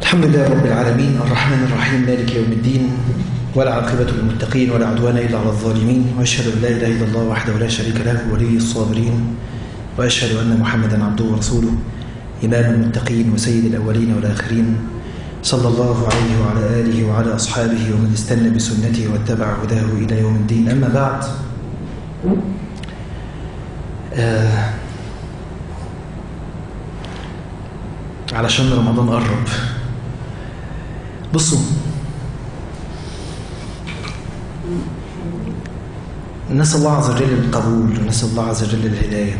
الحمد لله رب العالمين الرحمن الرحيم مالك يوم الدين ولا عاقبة للمتقين ولا عدوان إلا على الظالمين وأشهد أن لا إله إلا الله وحده لا شريك له ولي الصابرين وأشهد أن محمدا عبده ورسوله إمام المتقين وسيد الأولين والآخرين صلى الله عليه وعلى آله وعلى أصحابه ومن استنى بسنته واتبع هداه إلى يوم الدين أما بعد آه علشان رمضان قرب بصوا نسأل الله عز وجل القبول ونسأل الله عز وجل الهداية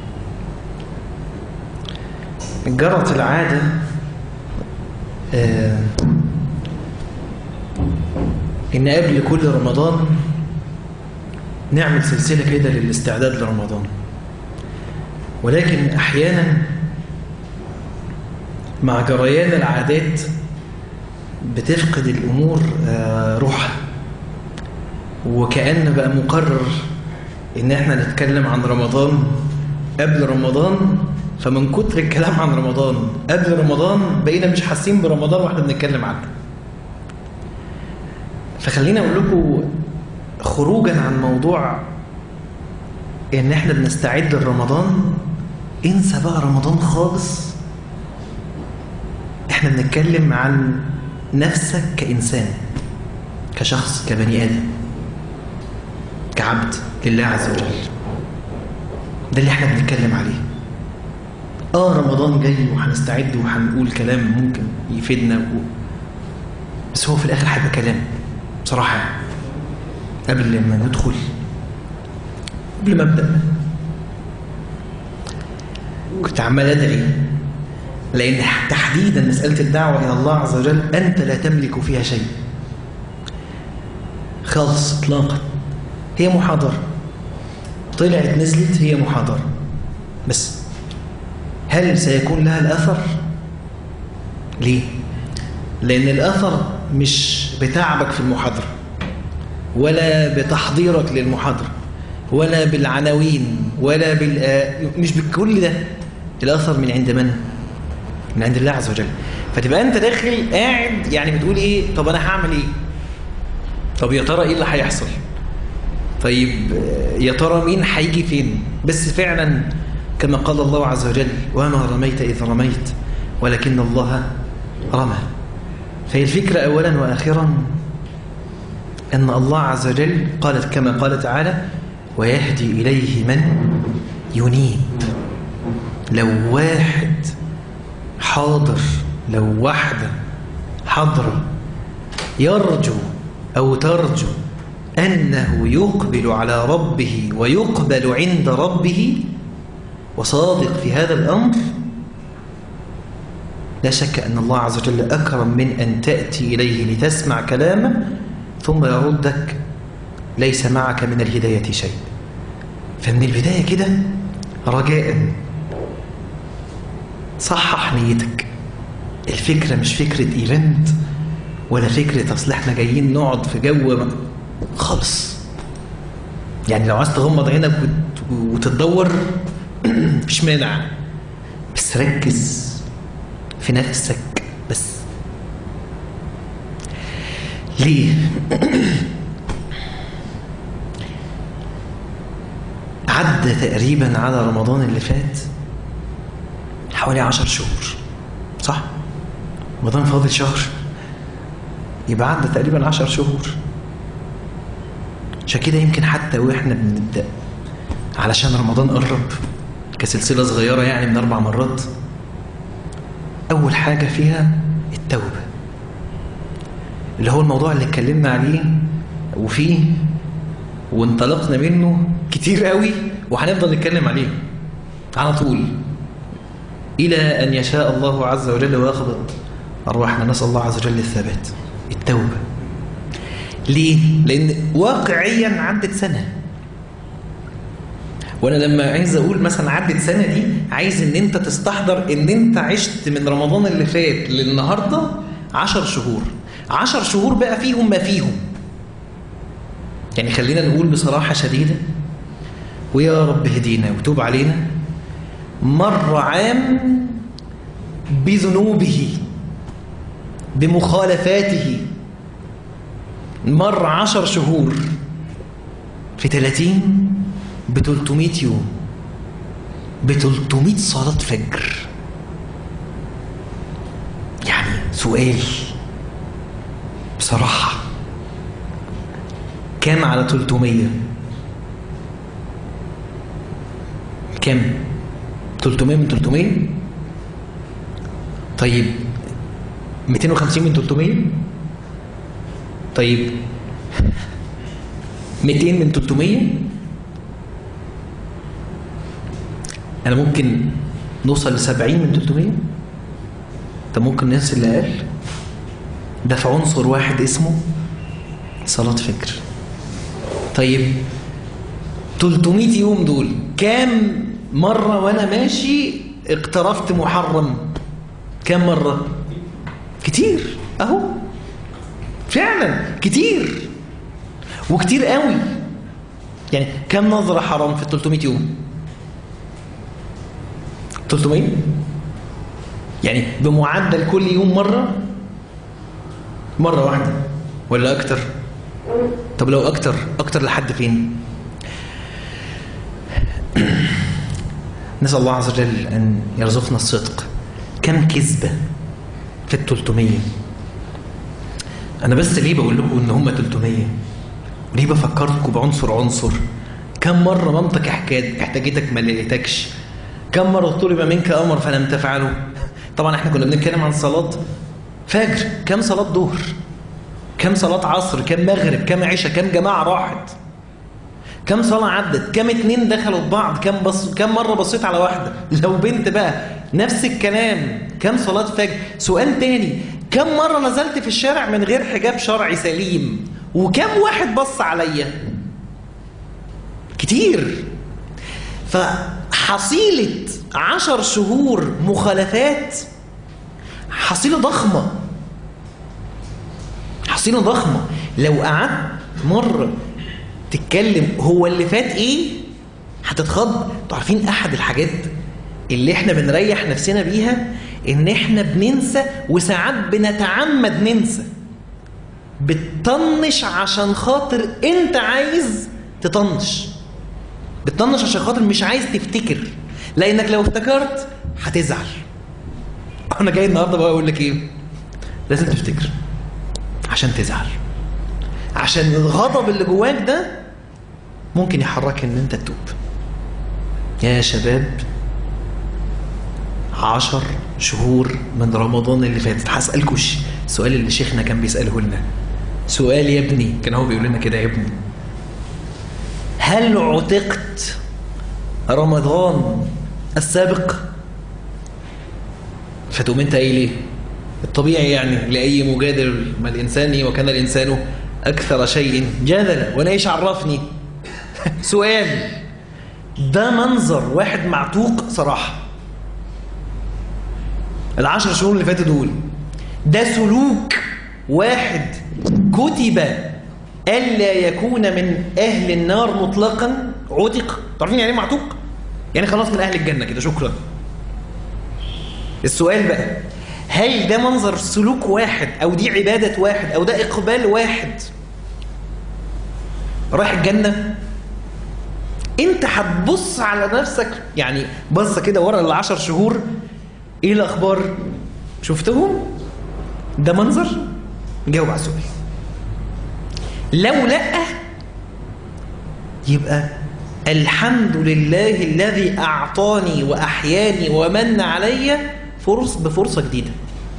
جرت العادة آه إن قبل كل رمضان نعمل سلسلة كده للاستعداد لرمضان ولكن أحيانا مع جريان العادات بتفقد الأمور آه روحها وكأن بقى مقرر إن احنا نتكلم عن رمضان قبل رمضان فمن كتر الكلام عن رمضان قبل رمضان بقينا مش حاسين برمضان واحنا بنتكلم عنه فخلينا اقول لكم خروجا عن موضوع ان احنا بنستعد لرمضان انسى بقى رمضان خالص احنا بنتكلم عن نفسك كإنسان كشخص كبني آدم كعبد لله عز وجل ده اللي احنا بنتكلم عليه اه رمضان جاي وهنستعد وهنقول كلام ممكن يفيدنا و... بس هو في الاخر هيبقى كلام بصراحه قبل لما ندخل قبل ما ابدا كنت عمال ادعي لان تحديدا مساله الدعوه الى الله عز وجل انت لا تملك فيها شيء خالص اطلاقا هي محاضره طلعت نزلت هي محاضره بس هل سيكون لها الأثر؟ ليه؟ لأن الأثر مش بتعبك في المحاضرة ولا بتحضيرك للمحاضرة ولا بالعناوين ولا بال مش بكل ده الأثر من عند من؟ من عند الله عز وجل فتبقى أنت داخل قاعد يعني بتقول إيه؟ طب أنا هعمل إيه؟ طب يا ترى إيه اللي هيحصل؟ طيب يا ترى مين هيجي فين؟ بس فعلا كما قال الله عز وجل وما رميت إذ رميت ولكن الله رمى فهي الفكرة أولا وآخرا أن الله عز وجل قالت كما قال تعالى ويهدي إليه من ينيب لو واحد حاضر لو واحدة حضرة يرجو أو ترجو أنه يقبل على ربه ويقبل عند ربه وصادق في هذا الأمر لا شك أن الله عز وجل أكرم من أن تأتي إليه لتسمع كلامه ثم يردك ليس معك من الهداية شيء فمن البداية كده رجاء صحح نيتك الفكرة مش فكرة إيفنت ولا فكرة أصل احنا جايين نقعد في جو خالص يعني لو عايز تغمض عينك وتتدور مفيش مانع بس ركز في نفسك بس ليه عدى تقريبا على رمضان اللي فات حوالي عشر شهور صح رمضان فاضل شهر يبقى عدى تقريبا عشر شهور عشان كده يمكن حتى واحنا بنبدأ علشان رمضان قرب كسلسلة صغيرة يعني من أربع مرات أول حاجة فيها التوبة اللي هو الموضوع اللي اتكلمنا عليه وفيه وانطلقنا منه كتير قوي وهنفضل نتكلم عليه على طول إلى أن يشاء الله عز وجل ويقبض أرواحنا نسأل الله عز وجل الثبات التوبة ليه؟ لأن واقعيا عدت سنة وانا لما عايز اقول مثلا عدت سنه دي عايز ان انت تستحضر ان انت عشت من رمضان اللي فات للنهارده عشر شهور عشر شهور بقى فيهم ما فيهم يعني خلينا نقول بصراحه شديده ويا رب هدينا وتوب علينا مر عام بذنوبه بمخالفاته مر عشر شهور في 30 ب 300 يوم ب 300 صلاة فجر يعني سؤال بصراحة كام على 300 كام 300 من 300 طيب 250 من 300 طيب 200 من 300 انا ممكن نوصل ل 70 من 300 طب ممكن ننسى اللي اقل ده في عنصر واحد اسمه صلاة فكر طيب 300 يوم دول كام مرة وانا ماشي اقترفت محرم كام مرة كتير اهو فعلا كتير وكتير قوي يعني كم نظرة حرام في 300 يوم 300 يعني بمعدل كل يوم مرة مرة واحدة ولا أكتر طب لو أكتر أكتر لحد فين نسأل الله عز وجل أن يرزقنا الصدق كم كذبة في التلتمية أنا بس ليه بقول لكم إن هم 300 وليه بفكركم بعنصر عنصر كم مرة مامتك احتاجتك ما لقيتكش كم مرة طلب منك أمر فلم تفعله طبعا احنا كنا بنتكلم عن صلاة فجر كم صلاة ظهر كم صلاة عصر كم مغرب كم عشاء كم جماعة راحت كم صلاة عدت كم اتنين دخلوا في بعض كم بص كم مرة بصيت على واحدة لو بنت بقى نفس الكلام كم صلاة فجر سؤال تاني كم مرة نزلت في الشارع من غير حجاب شرعي سليم وكم واحد بص عليا كتير فحصيلة عشر شهور مخالفات حصيلة ضخمة حصيلة ضخمة لو قعدت مرة تتكلم هو اللي فات ايه هتتخض عارفين احد الحاجات اللي احنا بنريح نفسنا بيها ان احنا بننسى وساعات بنتعمد ننسى بتطنش عشان خاطر انت عايز تطنش بتطنش عشان خاطر مش عايز تفتكر لانك لو افتكرت هتزعل انا جاي النهارده بقى اقول لك ايه لازم تفتكر عشان تزعل عشان الغضب اللي جواك ده ممكن يحرك ان انت تتوب يا شباب عشر شهور من رمضان اللي فاتت هسألكوا السؤال اللي شيخنا كان بيسأله لنا سؤال يا ابني كان هو بيقول لنا كده يا ابني هل عتقت رمضان السابق فتقوم انت قايل ايه الطبيعي يعني لاي مجادل ما الانسان وكان الانسان اكثر شيء جدلا وانا ايش عرفني سؤال ده منظر واحد معتوق صراحه العشر شهور اللي فاتوا دول ده سلوك واحد كتب ألا يكون من أهل النار مطلقا عتق تعرفين يعني ايه معتوق؟ يعني خلاص من أهل الجنة كده شكرا السؤال بقى هل ده منظر سلوك واحد أو دي عبادة واحد أو ده إقبال واحد رايح الجنة انت هتبص على نفسك يعني بص كده ورا العشر شهور ايه الاخبار شفتهم ده منظر جاوب على السؤال لو لا يبقى الحمد لله الذي أعطاني وأحياني ومن علي فرص بفرصة جديدة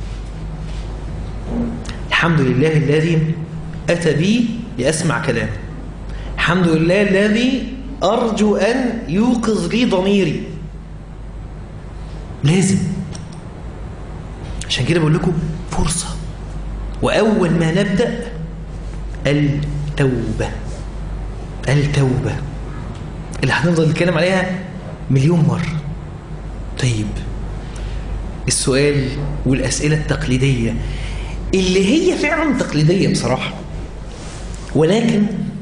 الحمد لله الذي أتى بي لأسمع كلامه الحمد لله الذي أرجو أن يوقظ لي ضميري لازم عشان كده بقول لكم فرصة وأول ما نبدأ التوبة التوبة اللي هنفضل نتكلم عليها مليون مرة طيب السؤال والأسئلة التقليدية اللي هي فعلا تقليدية بصراحة ولكن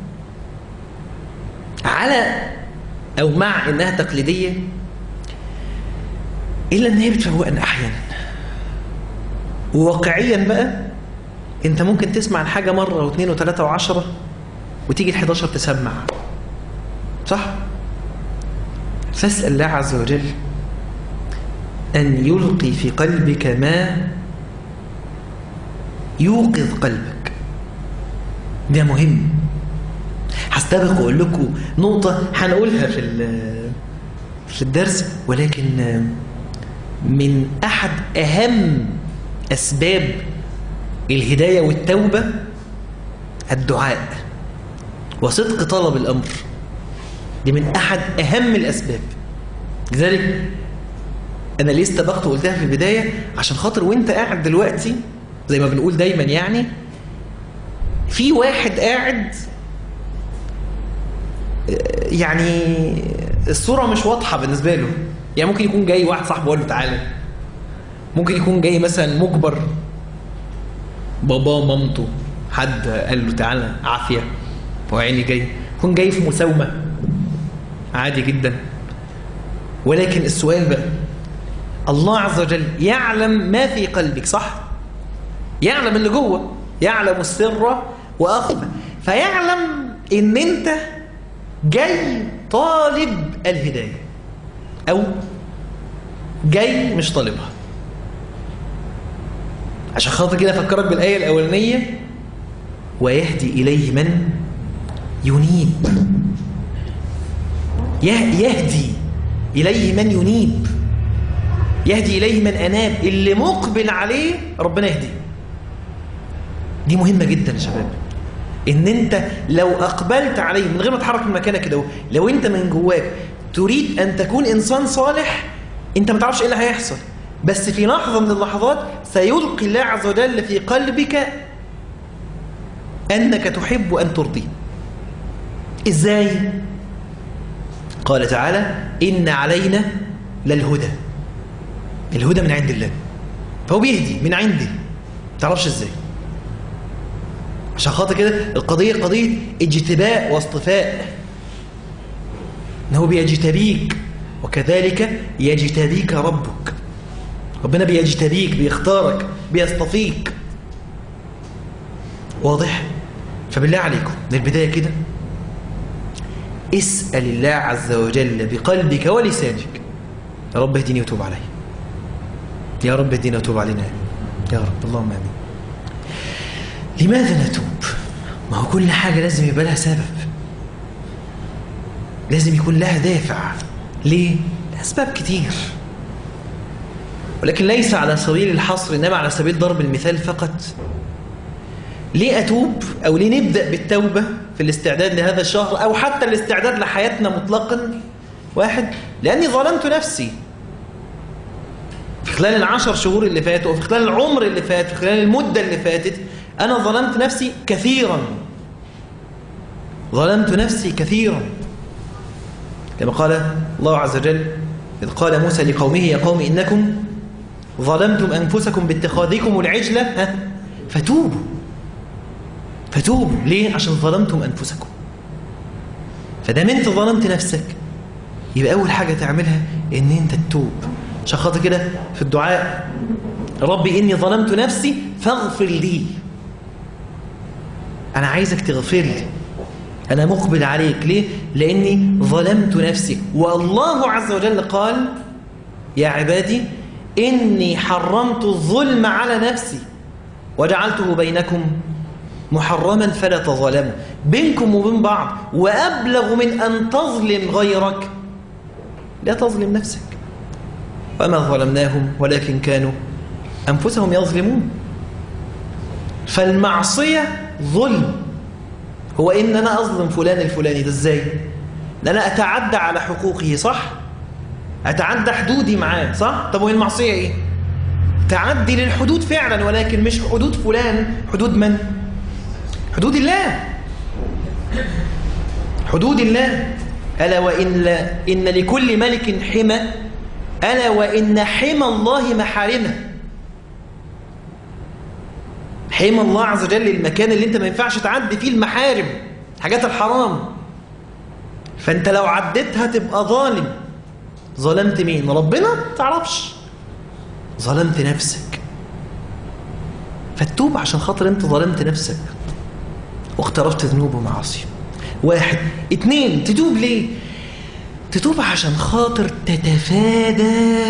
على أو مع إنها تقليدية إلا إن هي بتفوقنا أحيانا وواقعيا بقى انت ممكن تسمع الحاجة مرة واثنين وثلاثة وعشرة وتيجي الحداشر تسمع صح؟ فاسأل الله عز وجل أن يلقي في قلبك ما يوقظ قلبك ده مهم هستبق واقول لكم نقطة هنقولها في في الدرس ولكن من أحد أهم أسباب الهداية والتوبة الدعاء وصدق طلب الأمر دي من أحد أهم الأسباب لذلك أنا ليه استبقت وقلتها في البداية عشان خاطر وانت قاعد دلوقتي زي ما بنقول دايما يعني في واحد قاعد يعني الصورة مش واضحة بالنسبة له يعني ممكن يكون جاي واحد صاحبه قال له تعالى ممكن يكون جاي مثلا مجبر بابا مامته حد قال له تعالى عافية هو عيني جاي يكون جاي في مساومة عادي جدا ولكن السؤال بقى الله عز وجل يعلم ما في قلبك صح يعلم اللي جوه يعلم السر وأخفى فيعلم ان انت جاي طالب الهداية أو جاي مش طالبها عشان خاطر كده أفكرك بالآية الأولانية ويهدي إليه من ينيب يهدي إليه من ينيب يهدي إليه من أناب اللي مقبل عليه ربنا يهديه دي مهمة جدا يا شباب ان انت لو اقبلت عليه من غير ما تتحرك من مكانك كده لو انت من جواك تريد ان تكون انسان صالح انت ما تعرفش ايه اللي هيحصل بس في لحظه من اللحظات سيلقي الله عز وجل في قلبك انك تحب ان ترضيه ازاي قال تعالى ان علينا للهدى الهدى من عند الله فهو بيهدي من عنده ما تعرفش ازاي عشان خاطر كده القضية قضية اجتباء واصطفاء ان هو بيجتبيك وكذلك يجتبيك ربك ربنا بيجتبيك بيختارك بيصطفيك واضح فبالله عليكم من البداية كده اسأل الله عز وجل بقلبك ولسانك يا رب اهدني وتوب علي يا رب اهدني وتوب علينا يا رب اللهم امين لماذا نتوب ما هو كل حاجة لازم يبقى لها سبب لازم يكون لها دافع ليه؟ لأسباب كتير ولكن ليس على سبيل الحصر إنما على سبيل ضرب المثال فقط ليه أتوب أو ليه نبدأ بالتوبة في الاستعداد لهذا الشهر أو حتى الاستعداد لحياتنا مطلقا واحد لأني ظلمت نفسي في خلال العشر شهور اللي فاتوا وفي خلال العمر اللي فات في خلال المدة اللي فاتت أنا ظلمت نفسي كثيرا ظلمت نفسي كثيرا كما قال الله عز وجل إذ قال موسى لقومه يا قوم إنكم ظلمتم أنفسكم باتخاذكم العجلة فتوبوا فتوبوا ليه؟ عشان ظلمتم أنفسكم فدام انت ظلمت نفسك يبقى أول حاجة تعملها إن انت تتوب عشان خاطر كده في الدعاء ربي إني ظلمت نفسي فاغفر لي أنا عايزك تغفر لي أنا مقبل عليك ليه؟ لأني ظلمت نفسي والله عز وجل قال يا عبادي إني حرمت الظلم على نفسي وجعلته بينكم محرما فلا تظلموا بينكم وبين بعض وأبلغ من أن تظلم غيرك لا تظلم نفسك وما ظلمناهم ولكن كانوا أنفسهم يظلمون فالمعصية ظلم هو إن أنا أظلم فلان الفلاني ده إزاي؟ إن أنا أتعدى على حقوقه صح؟ أتعدى حدودي معاه صح؟ طب وهي المعصية إيه؟ تعدي للحدود فعلا ولكن مش حدود فلان حدود من؟ حدود الله حدود الله ألا وإن إن لكل ملك حمى ألا وإن حمى الله محارمه حمى الله عز وجل المكان اللي انت ما ينفعش تعدي فيه المحارم حاجات الحرام فانت لو عديتها تبقى ظالم ظلمت مين ربنا تعرفش ظلمت نفسك فتوب عشان خاطر انت ظلمت نفسك واقترفت ذنوب ومعاصي واحد اتنين تتوب ليه تتوب عشان خاطر تتفادى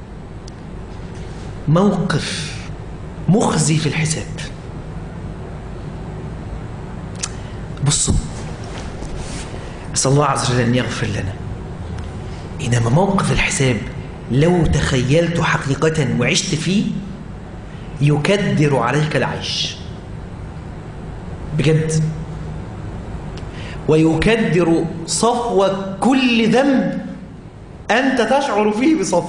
موقف مخزي في الحساب بصوا أسأل الله عز وجل أن يغفر لنا إنما موقف الحساب لو تخيلته حقيقة وعشت فيه يكدر عليك العيش بجد ويكدر صفو كل ذنب أنت تشعر فيه بصفو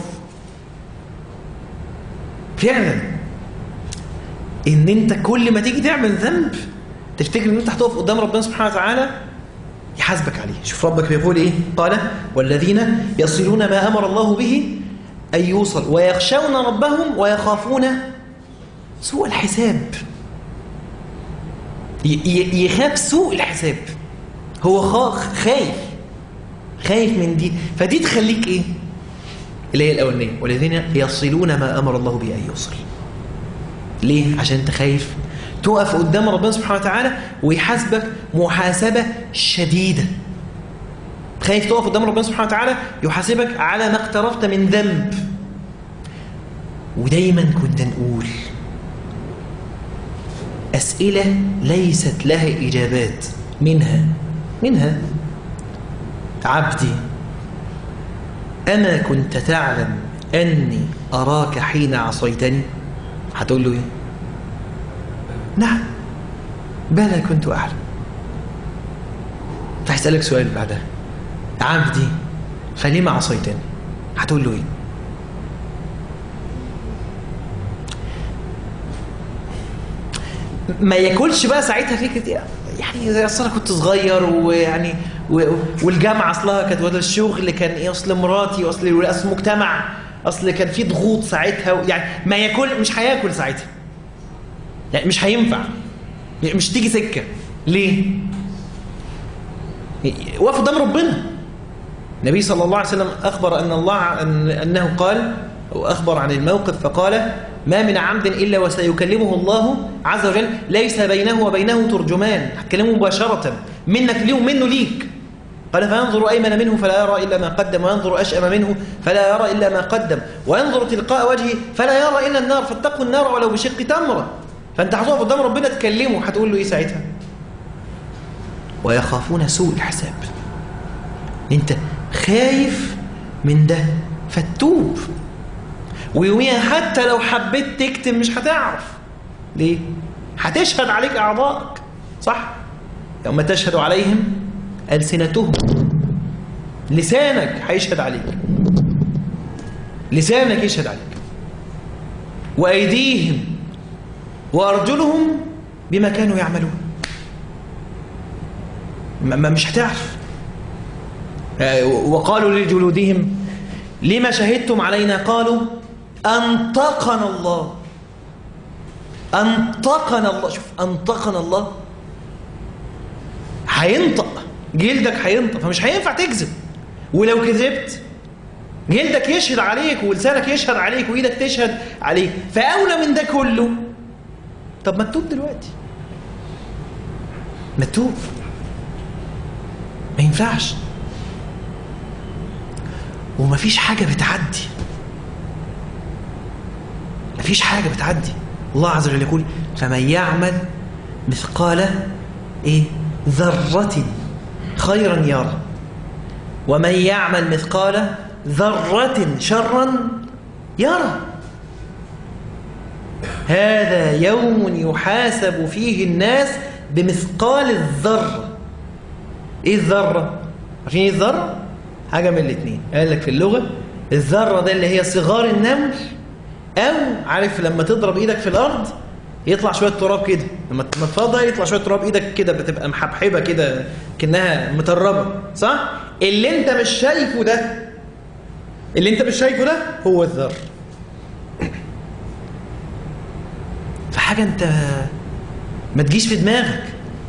فعلا إن أنت كل ما تيجي تعمل ذنب تفتكر أن أنت هتقف قدام ربنا سبحانه وتعالى يحاسبك عليه شوف ربك بيقول إيه قال والذين يصلون ما أمر الله به أن يوصل ويخشون ربهم ويخافون سوء الحساب يخاف سوء الحساب هو خايف خايف من دي فدي تخليك ايه اللي هي الاولانيه والذين يصلون ما امر الله به ان يوصل ليه عشان انت خايف تقف قدام ربنا سبحانه وتعالى ويحاسبك محاسبه شديده خايف تقف قدام ربنا سبحانه وتعالى يحاسبك على ما اقترفت من ذنب ودايما كنا نقول أسئلة ليست لها إجابات منها منها عبدي أما كنت تعلم أني أراك حين عصيتني هتقول له إيه نعم بلى كنت أعلم فهسألك سؤال بعدها عبدي فلما عصيتني هتقول له إيه ما ياكلش بقى ساعتها فكره يعني اصل انا كنت صغير ويعني والجامعه اصلها كانت ولا الشغل كان ايه اصل مراتي واصل اصل المجتمع اصل كان في ضغوط ساعتها يعني ما ياكل مش هياكل ساعتها يعني مش هينفع مش تيجي سكه ليه وقف قدام ربنا النبي صلى الله عليه وسلم اخبر ان الله أن انه قال واخبر عن الموقف فقال ما من عبد إلا وسيكلمه الله عز وجل ليس بينه وبينه ترجمان هتكلمه مباشرة منك ليه ومنه ليك قال فينظر أيمن منه فلا يرى إلا ما قدم وينظر أشأم منه فلا يرى إلا ما قدم وينظر تلقاء وجهه فلا يرى إلا النار فاتقوا النار ولو بشق تمرة فأنت هتقف قدام ربنا تكلمه هتقول له إيه ساعتها ويخافون سوء الحساب أنت خايف من ده فتوب ويوميها حتى لو حبيت تكتم مش هتعرف ليه؟ هتشهد عليك أعضائك صح؟ يوم تشهد عليهم ألسنتهم لسانك هيشهد عليك لسانك يشهد عليك وأيديهم وأرجلهم بما كانوا يعملون ما مش هتعرف آه، وقالوا لجلودهم لما شهدتم علينا قالوا أنطقنا الله أنطقنا الله شوف أنطقنا الله هينطق جلدك هينطق فمش هينفع تكذب ولو كذبت جلدك يشهد عليك ولسانك يشهد عليك وإيدك تشهد عليك فأولى من ده كله طب ما تتوب دلوقتي ما تتوب ما ينفعش ومفيش حاجة بتعدي مفيش حاجة بتعدي الله عز وجل يقول فمن يعمل مثقال إيه ذرة خيرا يرى ومن يعمل مثقال ذرة شرا يرى هذا يوم يحاسب فيه الناس بمثقال الذرة ايه الذرة عارفين ايه الذرة حاجة من الاثنين قال لك في اللغة الذرة ده اللي هي صغار النمل او عارف لما تضرب ايدك في الارض يطلع شويه تراب كده لما تفضها يطلع شويه تراب ايدك كده بتبقى محبحبه كده كانها متربه صح اللي انت مش شايفه ده اللي انت مش شايفه ده هو الذر فحاجه انت ما تجيش في دماغك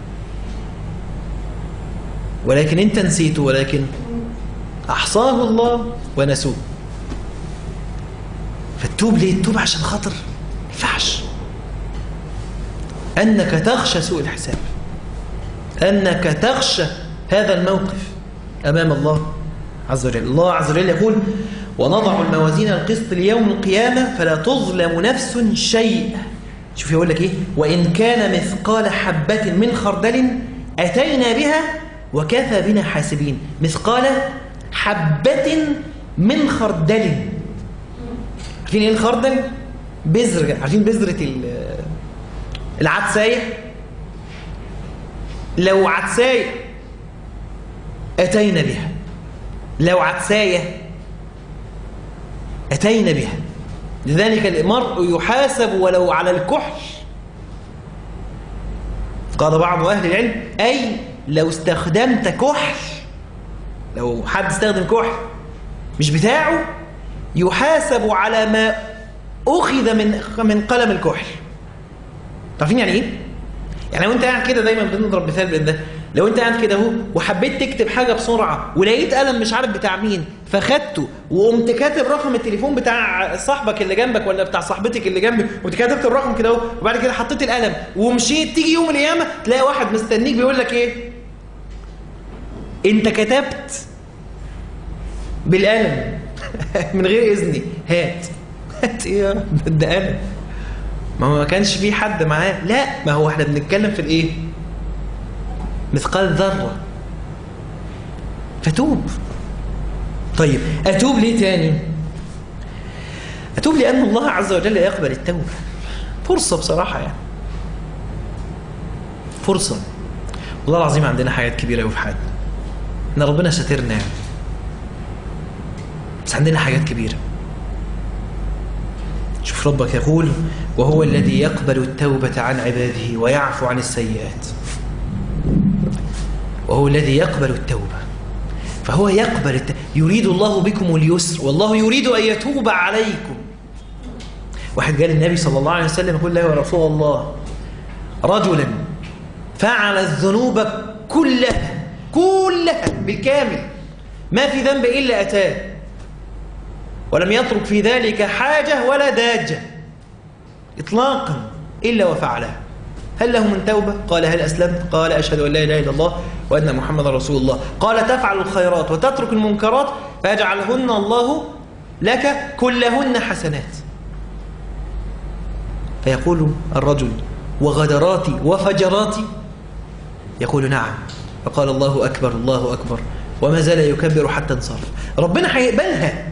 ولكن انت نسيته ولكن احصاه الله ونسوه فتوب ليه تتوب عشان خاطر ما ينفعش أنك تخشى سوء الحساب أنك تخشى هذا الموقف أمام الله عز وجل الله عز وجل يقول ونضع الموازين القسط ليوم القيامة فلا تظلم نفس شيء شوف يقول لك إيه وإن كان مثقال حبة من خردل أتينا بها وكفى بنا حاسبين مثقال حبة من خردل عارفين ايه الخردل بذر عارفين بذرة العدساية لو عدساية أتينا بها لو عدساية أتينا بها لذلك المرء يحاسب ولو على الكحل قال بعض أهل العلم أي لو استخدمت كحل لو حد استخدم كحل مش بتاعه يحاسب على ما أخذ من من قلم الكحل عارفين يعني إيه؟ يعني لو أنت قاعد كده دايما بنضرب مثال بين ده لو أنت قاعد كده أهو وحبيت تكتب حاجة بسرعة ولقيت قلم مش عارف بتاع مين فخدته وقمت كاتب رقم التليفون بتاع صاحبك اللي جنبك ولا بتاع صاحبتك اللي جنبك وقمت كتبت الرقم كده اهو وبعد كده حطيت القلم ومشيت تيجي يوم القيامة تلاقي واحد مستنيك بيقول لك إيه؟ أنت كتبت بالقلم من غير إذني هات هات إيه ده قلم ما هو ما كانش في حد معاه لا ما هو احنا بنتكلم في الايه مثقال ذرة فتوب طيب أتوب ليه تاني أتوب لأن الله عز وجل يقبل التوبة فرصة بصراحة يعني فرصة والله العظيم عندنا حاجات كبيرة قوي في حياتنا إن ربنا ساترنا يعني بس عندنا حاجات كبيرة شوف ربك يقول وهو الذي يقبل التوبة عن عباده ويعفو عن السيئات وهو الذي يقبل التوبة فهو يقبل الت... يريد الله بكم اليسر والله يريد أن يتوب عليكم واحد قال النبي صلى الله عليه وسلم يقول له يا رسول الله رجلا فعل الذنوب كلها كلها بالكامل ما في ذنب إلا أتاه ولم يترك في ذلك حاجة ولا داجة إطلاقا إلا وفعلها هل له من توبة؟ قال هل أسلمت؟ قال أشهد أن لا إله إلا الله وأن محمد رسول الله قال تفعل الخيرات وتترك المنكرات فيجعلهن الله لك كلهن حسنات فيقول الرجل وغدراتي وفجراتي يقول نعم فقال الله أكبر الله أكبر وما زال يكبر حتى انصرف ربنا هيقبلها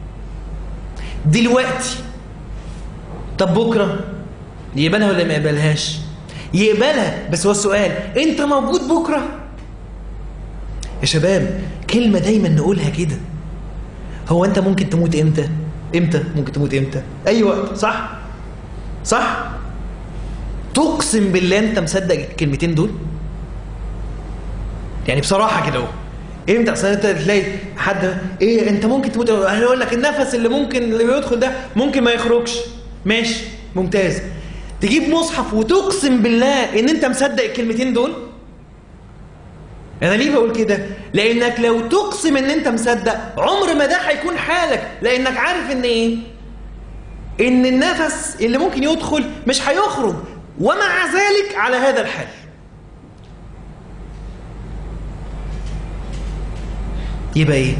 دلوقتي طب بكرة يقبلها ولا ما يقبلهاش يقبلها بس هو السؤال انت موجود بكرة يا شباب كلمة دايما نقولها كده هو انت ممكن تموت امتى امتى ممكن تموت امتى اي وقت صح صح تقسم بالله انت مصدق الكلمتين دول يعني بصراحة كده اهو امتى اصل انت تلاقي حد ايه انت ممكن تموت هيقول لك النفس اللي ممكن اللي بيدخل ده ممكن ما يخرجش ماشي ممتاز تجيب مصحف وتقسم بالله ان انت مصدق الكلمتين دول انا ليه بقول كده لانك لو تقسم ان انت مصدق عمر ما ده هيكون حالك لانك عارف ان ايه ان النفس اللي ممكن يدخل مش هيخرج ومع ذلك على هذا الحال يبقى ايه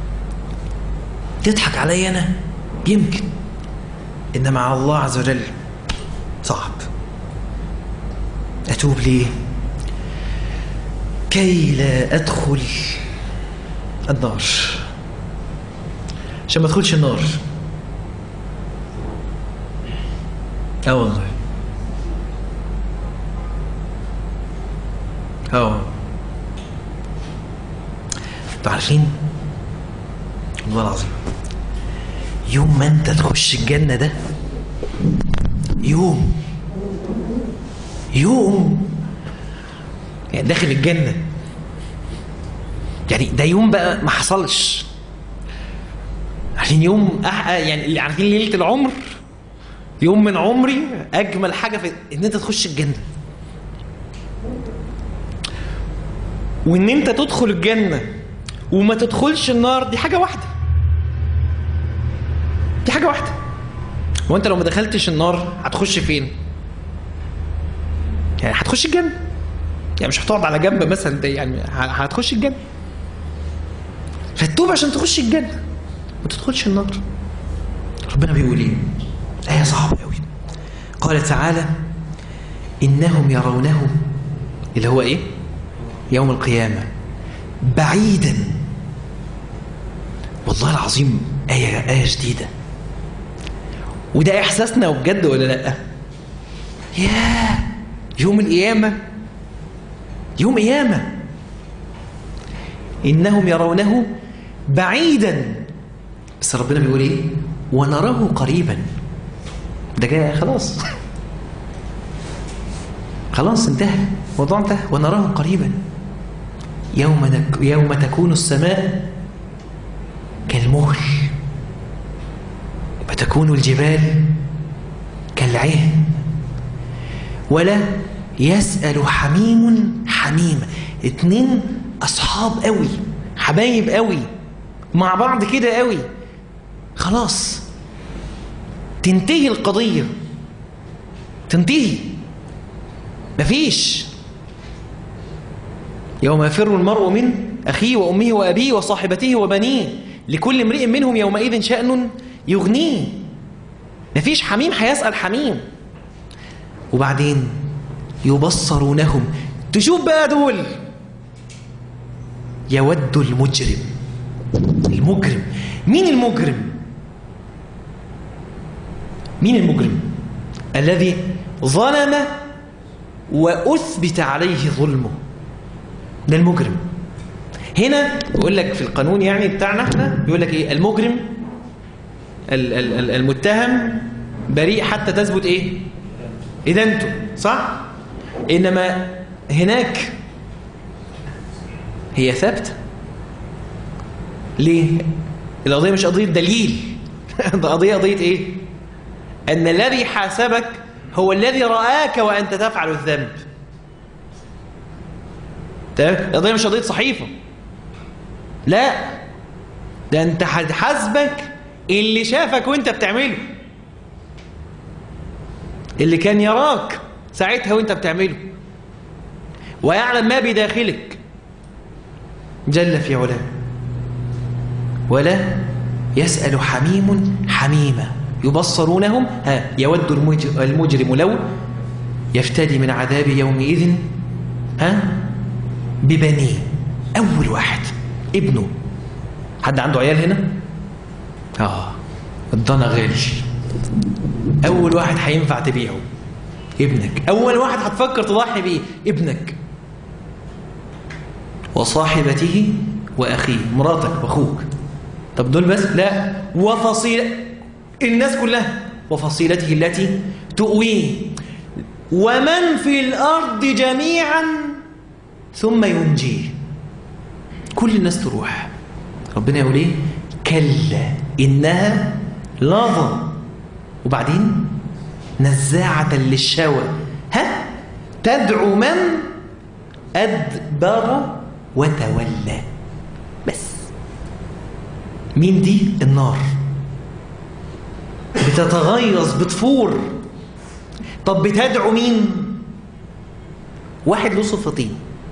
تضحك عليا انا يمكن ان مع الله عز وجل صعب اتوب ليه كي لا ادخل النار عشان ما ادخلش النار اه والله اه انتوا عارفين والله العظيم يوم ما انت تخش الجنة ده يوم يوم يعني داخل الجنة يعني ده يوم بقى ما حصلش عشان يوم أح... يعني اللي عارفين ليلة العمر يوم من عمري أجمل حاجة في إن أنت تخش الجنة وإن أنت تدخل الجنة وما تدخلش النار دي حاجة واحدة دي حاجة واحدة وانت لو ما دخلتش النار هتخش فين يعني هتخش الجنة يعني مش هتقعد على جنب مثلا ده يعني هتخش الجنة فتوب عشان تخش الجنة ما تدخلش النار ربنا بيقول ايه آية صعبة قوي قال تعالى إنهم يرونه اللي هو إيه يوم القيامة بعيدا والله العظيم آية, آية جديدة وده إحساسنا بجد ولا لأ ياه يوم القيامة يوم قيامة إنهم يرونه بعيدا بس ربنا بيقول إيه ونراه قريبا ده جاي خلاص خلاص انتهى الموضوع انتهى ونراه قريبا يوم نك يوم تكون السماء كالمهل وتكون الجبال كالعهن ولا يسأل حميم حميم اتنين أصحاب قوي حبايب قوي مع بعض كده قوي خلاص تنتهي القضية تنتهي مفيش يوم يفر المرء من أخيه وأمه وأبيه وصاحبته وبنيه لكل امرئ منهم يومئذ شأن يغنيه مفيش حميم هيسأل حميم وبعدين يبصرونهم تشوف بقى دول يود المجرم المجرم مين المجرم مين المجرم الذي ظلم وأثبت عليه ظلمه ده المجرم هنا يقول لك في القانون يعني بتاعنا احنا يقول لك ايه المجرم المتهم بريء حتى تثبت ايه ادانته صح انما هناك هي ثابته ليه القضيه مش قضيه دليل ده قضيه قضيه ايه ان الذي حاسبك هو الذي رآك وانت تفعل الذنب القضيه مش قضيه صحيفه لا ده انت هتحاسبك اللي شافك وانت بتعمله اللي كان يراك ساعتها وانت بتعمله ويعلم ما بداخلك جل في علاه ولا يسأل حميم حميما يبصرونهم ها يود المجرم لو يفتدي من عذاب يومئذ ها ببنيه أول واحد ابنه حد عنده عيال هنا؟ آه الضنا غالي أول واحد هينفع تبيعه ابنك أول واحد هتفكر تضحي بيه ابنك وصاحبته وأخيه مراتك وأخوك طب دول بس لا وفصيلة الناس كلها وفصيلته التي تؤويه ومن في الأرض جميعا ثم ينجيه كل الناس تروح ربنا يقول ايه كلا إنها لظى وبعدين نزاعة للشوى ها تدعو من أدبر وتولى بس مين دي النار بتتغيظ بتفور طب بتدعو مين واحد له صفتين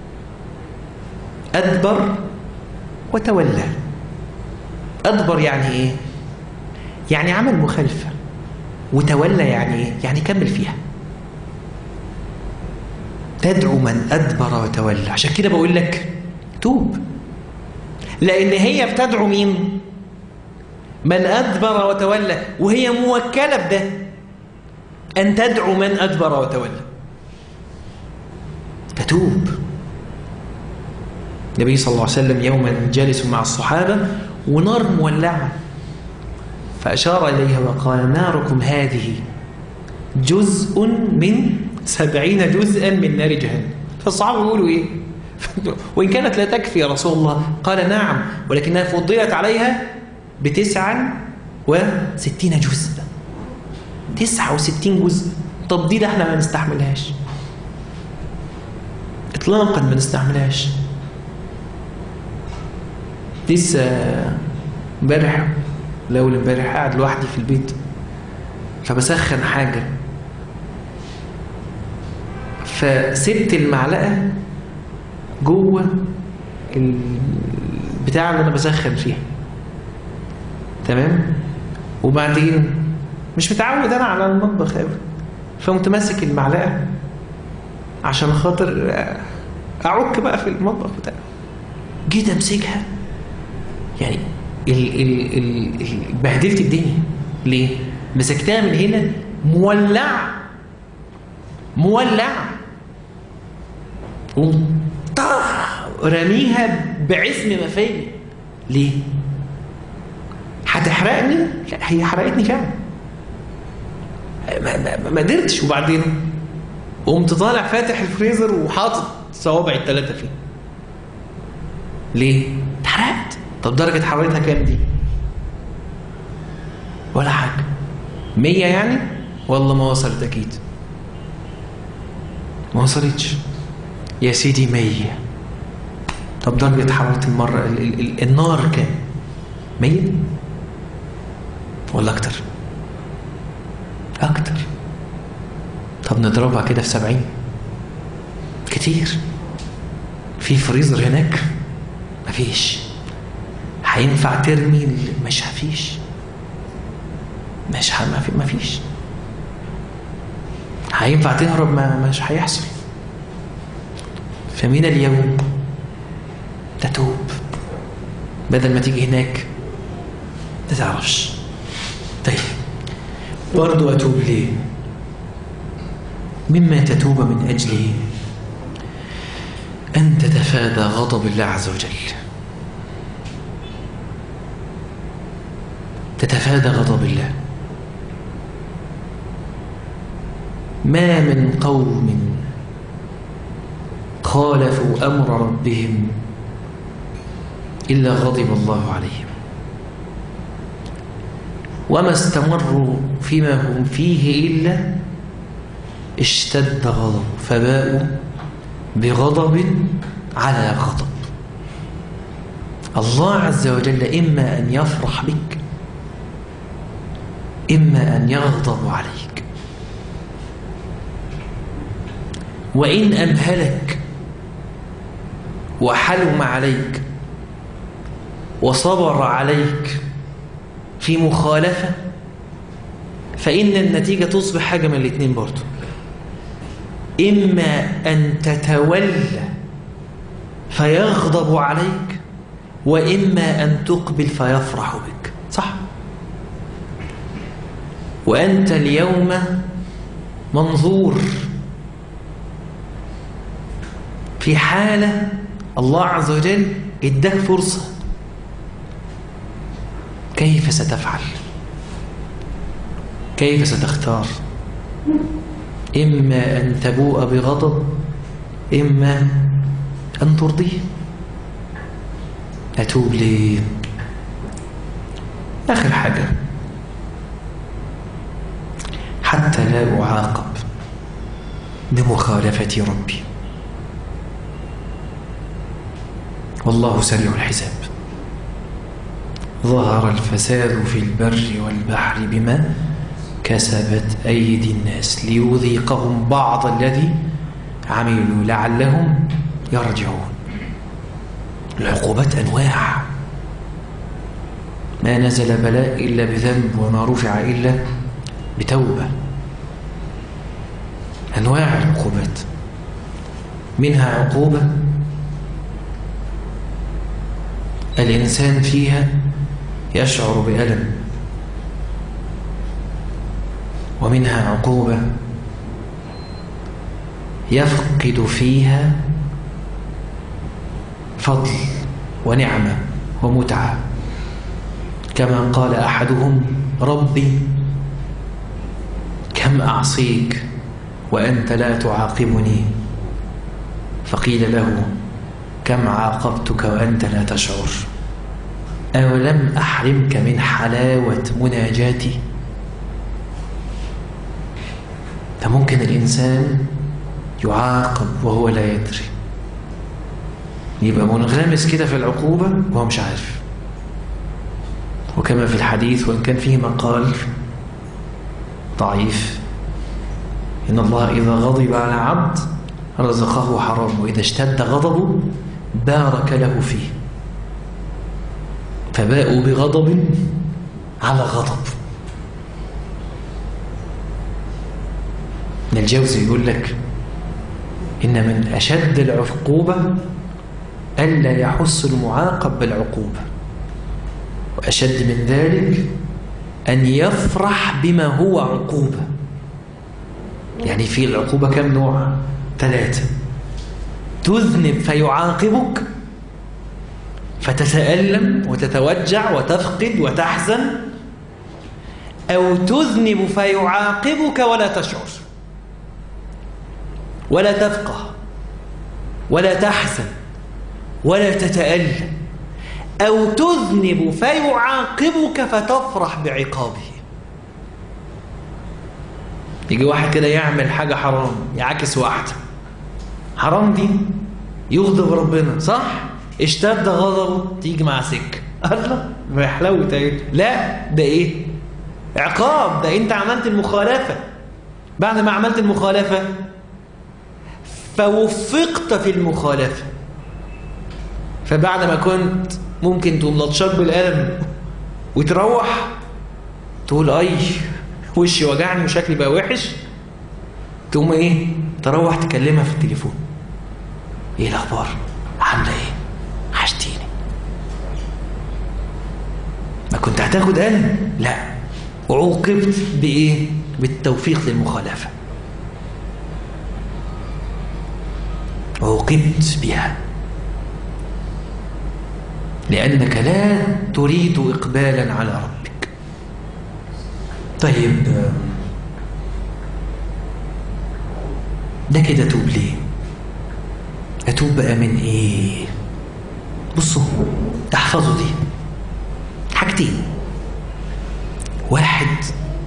أدبر وتولى أدبر يعني إيه يعني عمل مخالفة وتولى يعني إيه يعني كمل فيها تدعو من أدبر وتولى عشان كده بقول لك توب لأن هي بتدعو مين من أدبر وتولى وهي موكلة بده أن تدعو من أدبر وتولى فتوب النبي صلى الله عليه وسلم يوما جالس مع الصحابة ونار مولعة فأشار إليها وقال ناركم هذه جزء من سبعين جزءا من نار جهنم فالصحابة يقولوا إيه وإن كانت لا تكفي يا رسول الله قال نعم ولكنها فضلت عليها بتسعة وستين جزء تسعة وستين جزء طب دي ده احنا ما نستحملهاش اطلاقا ما نستحملهاش لسه امبارح لو امبارح قاعد لوحدي في البيت فبسخن حاجة فسبت المعلقة جوه البتاع اللي أنا بسخن فيها تمام وبعدين مش متعود أنا على المطبخ قوي فقمت ماسك المعلقة عشان خاطر أعك بقى في المطبخ بتاعي جيت أمسكها يعني ال ال ال ال بهدلت الدنيا ليه؟ مسكتها من هنا مولعة مولعة وطرح رميها بعزم ما فيا ليه؟ هتحرقني؟ لا هي حرقتني فعلا ما, ما, ما قدرتش وبعدين قمت طالع فاتح الفريزر وحاطط صوابعي الثلاثه فيه ليه؟ اتحرقت طب درجة حرارتها كام دي؟ ولا حاجة مية يعني؟ والله ما وصلت أكيد ما وصلتش يا سيدي مية طب درجة حرارة المرة ال ال ال النار كام؟ مية؟ ولا أكتر؟ أكتر طب نضربها كده في سبعين كتير في فريزر هناك مفيش هينفع ترمي مش هفيش مش ه... ما فيش هينفع تهرب ما مش هيحصل فمن اليوم تتوب بدل ما تيجي هناك ما تعرفش طيب برضو أتوب ليه مما تتوب من أجله أن تتفادى غضب الله عز وجل تتفادى غضب الله ما من قوم خالفوا أمر ربهم إلا غضب الله عليهم وما استمروا فيما هم فيه إلا اشتد غضب فباءوا بغضب على غضب الله عز وجل إما أن يفرح بك إما أن يغضب عليك وإن أمهلك وحلم عليك وصبر عليك في مخالفة فإن النتيجة تصبح حاجة من الاثنين برضو إما أن تتولى فيغضب عليك وإما أن تقبل فيفرح بك صح وأنت اليوم منظور في حالة الله عز وجل اداك فرصة كيف ستفعل كيف ستختار إما أن تبوء بغضب إما أن ترضيه أتوب لي آخر حاجة حتى لا أعاقب بمخالفة ربي والله سريع الحساب ظهر الفساد في البر والبحر بما كسبت أيدي الناس ليذيقهم بعض الذي عملوا لعلهم يرجعون العقوبات أنواع ما نزل بلاء إلا بذنب وما رفع إلا بتوبة أنواع العقوبات منها عقوبة الإنسان فيها يشعر بألم ومنها عقوبة يفقد فيها فضل ونعمة ومتعة كما قال أحدهم ربي كم أعصيك وأنت لا تعاقبني فقيل له كم عاقبتك وأنت لا تشعر أولم أحرمك من حلاوة مناجاتي فممكن الإنسان يعاقب وهو لا يدري يبقى منغمس كده في العقوبة وهو مش عارف وكما في الحديث وإن كان فيه مقال ضعيف إن الله إذا غضب على عبد رزقه حرام وإذا اشتد غضبه بارك له فيه فباءوا بغضب على غضب ابن الجوزي يقول لك إن من أشد العقوبة ألا يحس المعاقب بالعقوبة وأشد من ذلك أن يفرح بما هو عقوبة يعني في العقوبة كم نوع؟ ثلاثة تذنب فيعاقبك فتتألم وتتوجع وتفقد وتحزن أو تذنب فيعاقبك ولا تشعر ولا تفقه ولا تحزن ولا تتألم أو تذنب فيعاقبك فتفرح بعقابه يجي واحد كده يعمل حاجة حرام يعكس واحدة حرام دي يغضب ربنا صح اشتد غضبه تيجي مع سكة الله ما حلاوة ايه لا ده ايه عقاب ده انت عملت المخالفة بعد ما عملت المخالفة فوفقت في المخالفة فبعد ما كنت ممكن تقوم لطشاك بالقلم وتروح تقول اي وشي وجعني وشكلي بقى وحش تقوم ايه تروح تكلمها في التليفون ايه الاخبار عامله ايه حشتيني ما كنت هتاخد قلم لا وعوقبت بايه بالتوفيق للمخالفه عوقبت بها لأنك لا تريد إقبالا على ربك طيب ده كده توب ليه أتوب بقى من إيه بصوا احفظوا دي حاجتين واحد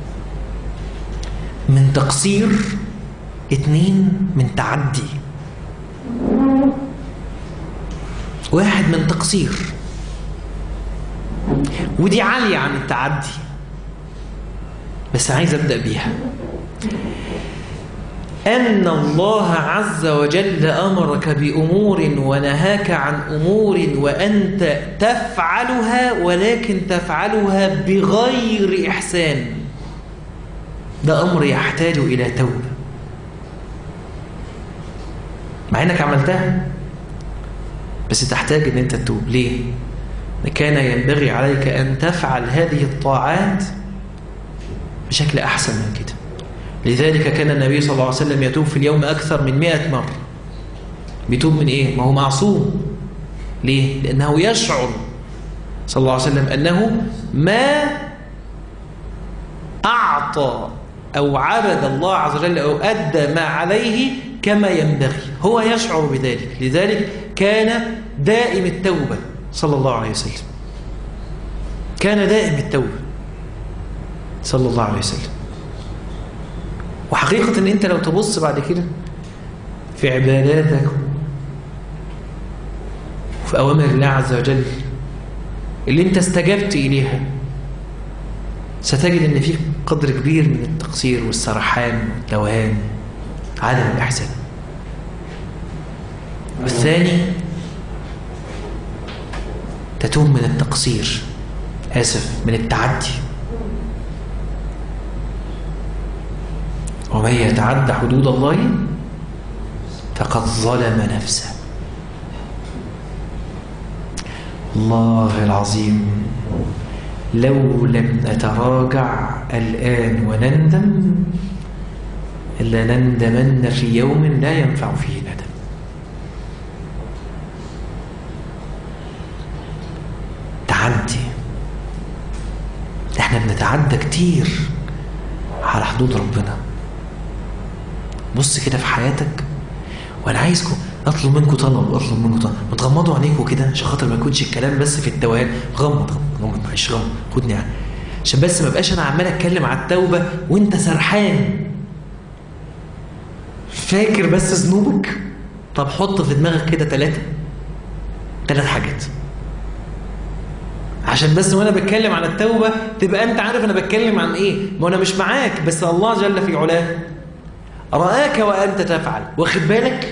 من تقصير اتنين من تعدي واحد من تقصير ودي عالية عن التعدي بس عايز أبدأ بيها أن الله عز وجل أمرك بأمور ونهاك عن أمور وأنت تفعلها ولكن تفعلها بغير إحسان ده أمر يحتاج إلى توبة مع أنك عملتها بس تحتاج أن أنت تتوب ليه؟ كان ينبغي عليك أن تفعل هذه الطاعات بشكل أحسن من كده لذلك كان النبي صلى الله عليه وسلم يتوب في اليوم أكثر من مئة مرة بيتوب من إيه؟ ما هو معصوم ليه؟ لأنه يشعر صلى الله عليه وسلم أنه ما أعطى أو عبد الله عز وجل أو أدى ما عليه كما ينبغي هو يشعر بذلك لذلك كان دائم التوبة صلى الله عليه وسلم كان دائم التوبة صلى الله عليه وسلم وحقيقة ان انت لو تبص بعد كده في عباداتك وفي أوامر الله عز وجل اللي انت استجبت إليها ستجد ان في قدر كبير من التقصير والسرحان والتوهان عدم الإحسان والثاني تتوب من التقصير آسف من التعدي ومن يتعد حدود الله فقد ظلم نفسه الله العظيم لو لم نتراجع الآن ونندم لنندمن في يوم لا ينفع فيه ندم تعدي احنا بنتعدى كتير على حدود ربنا بص كده في حياتك وانا عايزكم اطلب منكم طلب اطلب منكم طلب ما تغمضوا عينيكم كده عشان خاطر ما يكونش الكلام بس في التوهان غمض غمض غمض معلش غمض خدني يعني عشان بس ما بقاش انا عمال اتكلم على التوبه وانت سرحان فاكر بس ذنوبك طب حط في دماغك كده ثلاثه ثلاث حاجات عشان بس وانا بتكلم عن التوبه تبقى انت عارف انا بتكلم عن ايه ما انا مش معاك بس الله جل في علاه رآك وأنت تفعل واخد بالك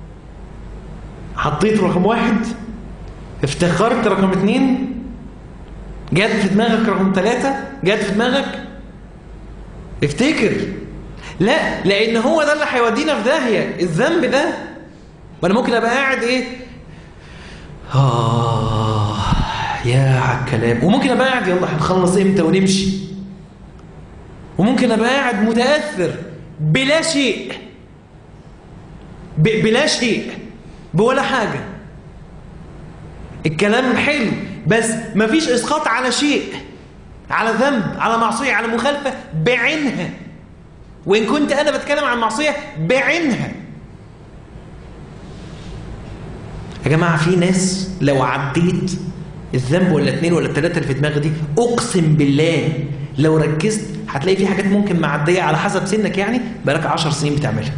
حطيت رقم واحد افتخرت رقم اتنين جات في دماغك رقم ثلاثة جات في دماغك افتكر لا لأن هو ده اللي هيودينا في داهية الذنب ده وأنا ممكن أبقى قاعد إيه آه يا عالكلام وممكن أبقى قاعد يلا هنخلص إمتى ونمشي وممكن أبقى قاعد متأثر بلا شيء بلا شيء بولا حاجة الكلام حلو بس مفيش إسقاط على شيء على ذنب على معصية على مخالفة بعينها وإن كنت أنا بتكلم عن معصية بعينها يا جماعة في ناس لو عديت الذنب ولا اتنين ولا التلاتة اللي في دماغي دي أقسم بالله لو ركزت هتلاقي في حاجات ممكن معدية على حسب سنك يعني بقالك عشر سنين بتعملها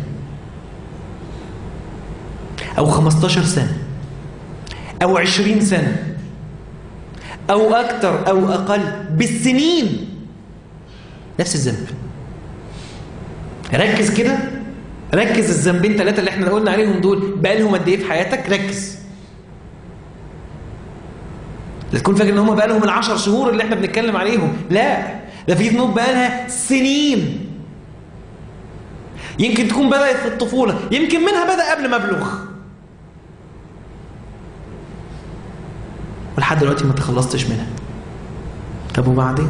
أو خمستاشر سنة أو عشرين سنة أو أكتر أو أقل بالسنين نفس الذنب ركز كده ركز الذنبين ثلاثة اللي احنا قلنا عليهم دول بقى لهم قد ايه في حياتك ركز لا تكون فاكر ان هم بقى لهم العشر شهور اللي احنا بنتكلم عليهم لا ده في ذنوب بقى لها سنين يمكن تكون بدأت في الطفولة يمكن منها بدأ قبل ما ابلغ ولحد دلوقتي ما تخلصتش منها طب وبعدين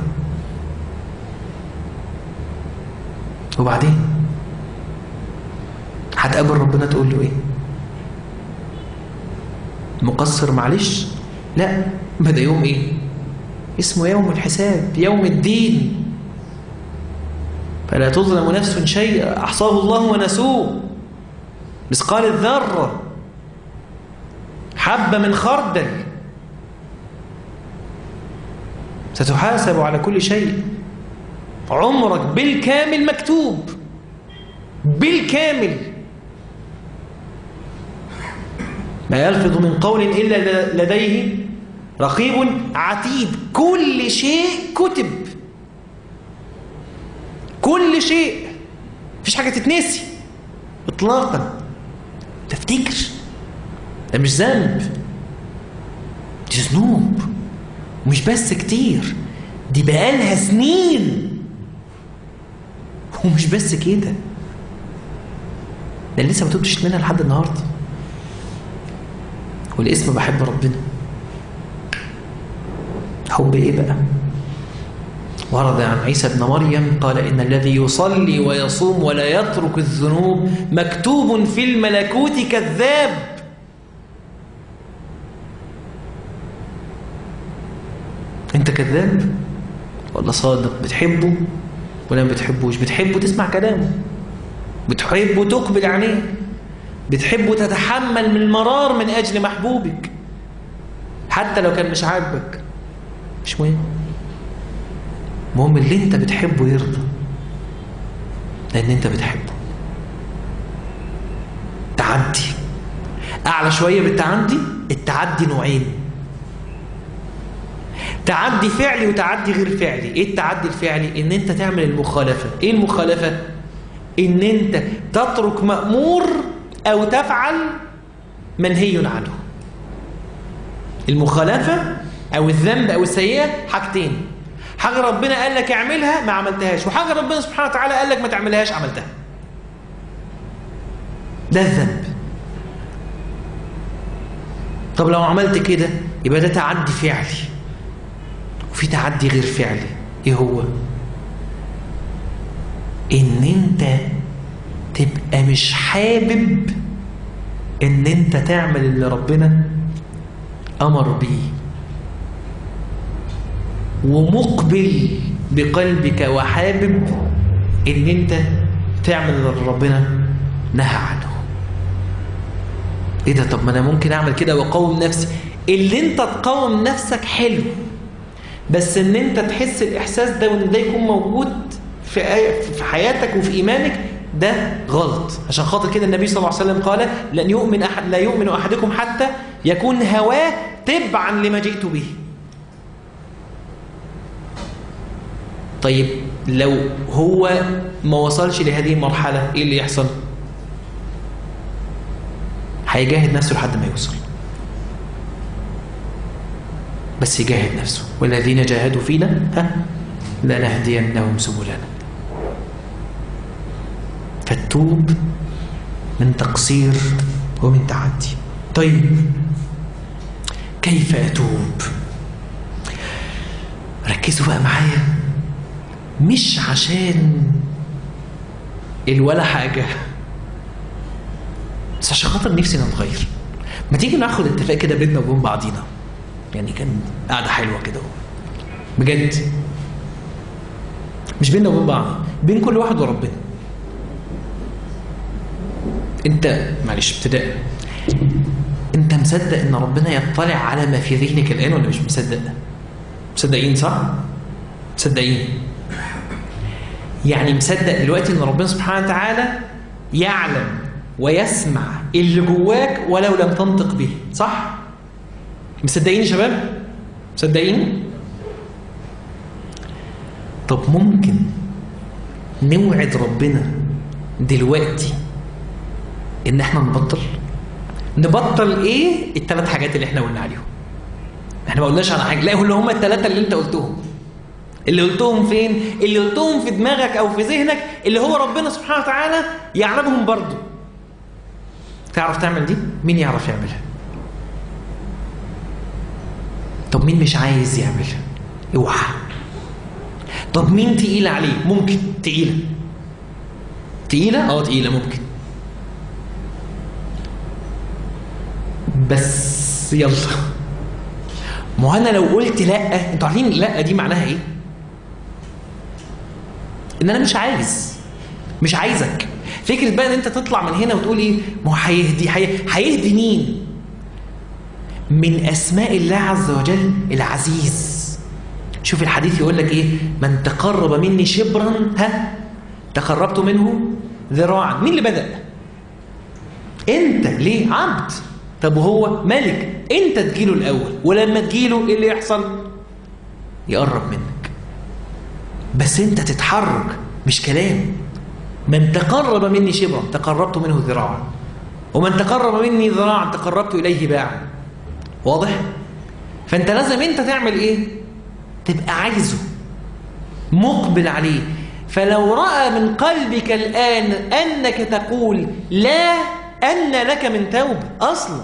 وبعدين هتقابل ربنا تقول له ايه مقصر معلش لا بدا يوم ايه اسمه يوم الحساب يوم الدين فلا تظلم نفس شيئا احصاه الله ونسوه مثقال الذره حبه من خردل ستحاسب على كل شيء عمرك بالكامل مكتوب بالكامل ما يلفظ من قول إلا لديه رقيب عتيد كل شيء كتب كل شيء مفيش حاجة تتنسي اطلاقا تفتكر ده مش ذنب دي ذنوب ومش بس كتير دي بقالها سنين ومش بس كده ده لسه ما تبتش منها لحد النهارده والاسم بحب ربنا حب ايه بقى ورد عن عيسى ابن مريم قال إن الذي يصلي ويصوم ولا يترك الذنوب مكتوب في الملكوت كذاب انت كذاب ولا صادق بتحبه ولا ما بتحبوش بتحبه تسمع كلامه بتحبه تقبل عليه بتحبه تتحمل من المرار من أجل محبوبك حتى لو كان مش عاجبك مش مهم المهم اللي انت بتحبه يرضى لان انت بتحبه تعدي اعلى شويه بالتعدي التعدي نوعين تعدي فعلي وتعدي غير فعلي ايه التعدي الفعلي ان انت تعمل المخالفه ايه المخالفه ان انت تترك مامور او تفعل منهي عنه المخالفه او الذنب او السيئه حاجتين حاجه ربنا قال لك اعملها ما عملتهاش وحاجه ربنا سبحانه وتعالى قال لك ما تعملهاش عملتها ده الذنب طب لو عملت كده يبقى ده تعدي فعلي وفي تعدي غير فعلي ايه هو ان انت تبقى مش حابب ان انت تعمل اللي ربنا امر بيه ومقبل بقلبك وحابب ان انت تعمل اللي ربنا نهى عنه ايه ده طب ما انا ممكن اعمل كده واقاوم نفسي اللي انت تقاوم نفسك حلو بس ان انت تحس الاحساس ده وان ده يكون موجود في في حياتك وفي ايمانك ده غلط عشان خاطر كده النبي صلى الله عليه وسلم قال لن يؤمن احد لا يؤمن احدكم حتى يكون هواه تبعا لما جئت به طيب لو هو ما وصلش لهذه المرحلة ايه اللي يحصل هيجاهد نفسه لحد ما يوصل بس يجاهد نفسه والذين جاهدوا فينا ها لنهدينهم سبلنا فالتوب من تقصير ومن تعدي طيب كيف أتوب ركزوا بقى معايا مش عشان الولا حاجة بس عشان خاطر نفسي نتغير ما تيجي ناخد اتفاق كده بيننا وبين بعضينا يعني كان قاعدة حلوة كده بجد مش بيننا وبين بعض بين كل واحد وربنا انت معلش ابتداء انت مصدق ان ربنا يطلع على ما في ذهنك الان ولا مش مصدق مصدقين صح مصدقين يعني مصدق دلوقتي ان ربنا سبحانه وتعالى يعلم ويسمع اللي جواك ولو لم تنطق به صح مصدقين يا شباب مصدقين طب ممكن نوعد ربنا دلوقتي ان احنا نبطل نبطل ايه الثلاث حاجات اللي احنا قلنا عليهم احنا ما قلناش على حاجه لا اللي هم الثلاثه اللي انت قلتهم اللي قلتهم فين اللي قلتهم في دماغك او في ذهنك اللي هو ربنا سبحانه وتعالى يعلمهم برضه تعرف تعمل دي مين يعرف يعملها طب مين مش عايز يعملها اوعى طب مين تقيل عليه ممكن تقيله تقيله اه تقيله ممكن بس يلا ما هو انا لو قلت لا انتوا عارفين لا دي معناها ايه ان انا مش عايز مش عايزك فكره بقى ان انت تطلع من هنا وتقول ايه ما هو هيهدي هيهدي مين من اسماء الله عز وجل العزيز شوف الحديث يقول لك ايه من تقرب مني شبرا ها تقربت منه ذراعا مين اللي بدا انت ليه عبد طب وهو ملك انت تجيله الاول ولما تجيله ايه اللي يحصل يقرب منك بس انت تتحرك مش كلام من تقرب مني شبرا تقربت منه ذراعا ومن تقرب مني ذراعا تقربت اليه باعا واضح فانت لازم انت تعمل ايه تبقى عايزه مقبل عليه فلو راى من قلبك الان انك تقول لا ان لك من توبه اصلا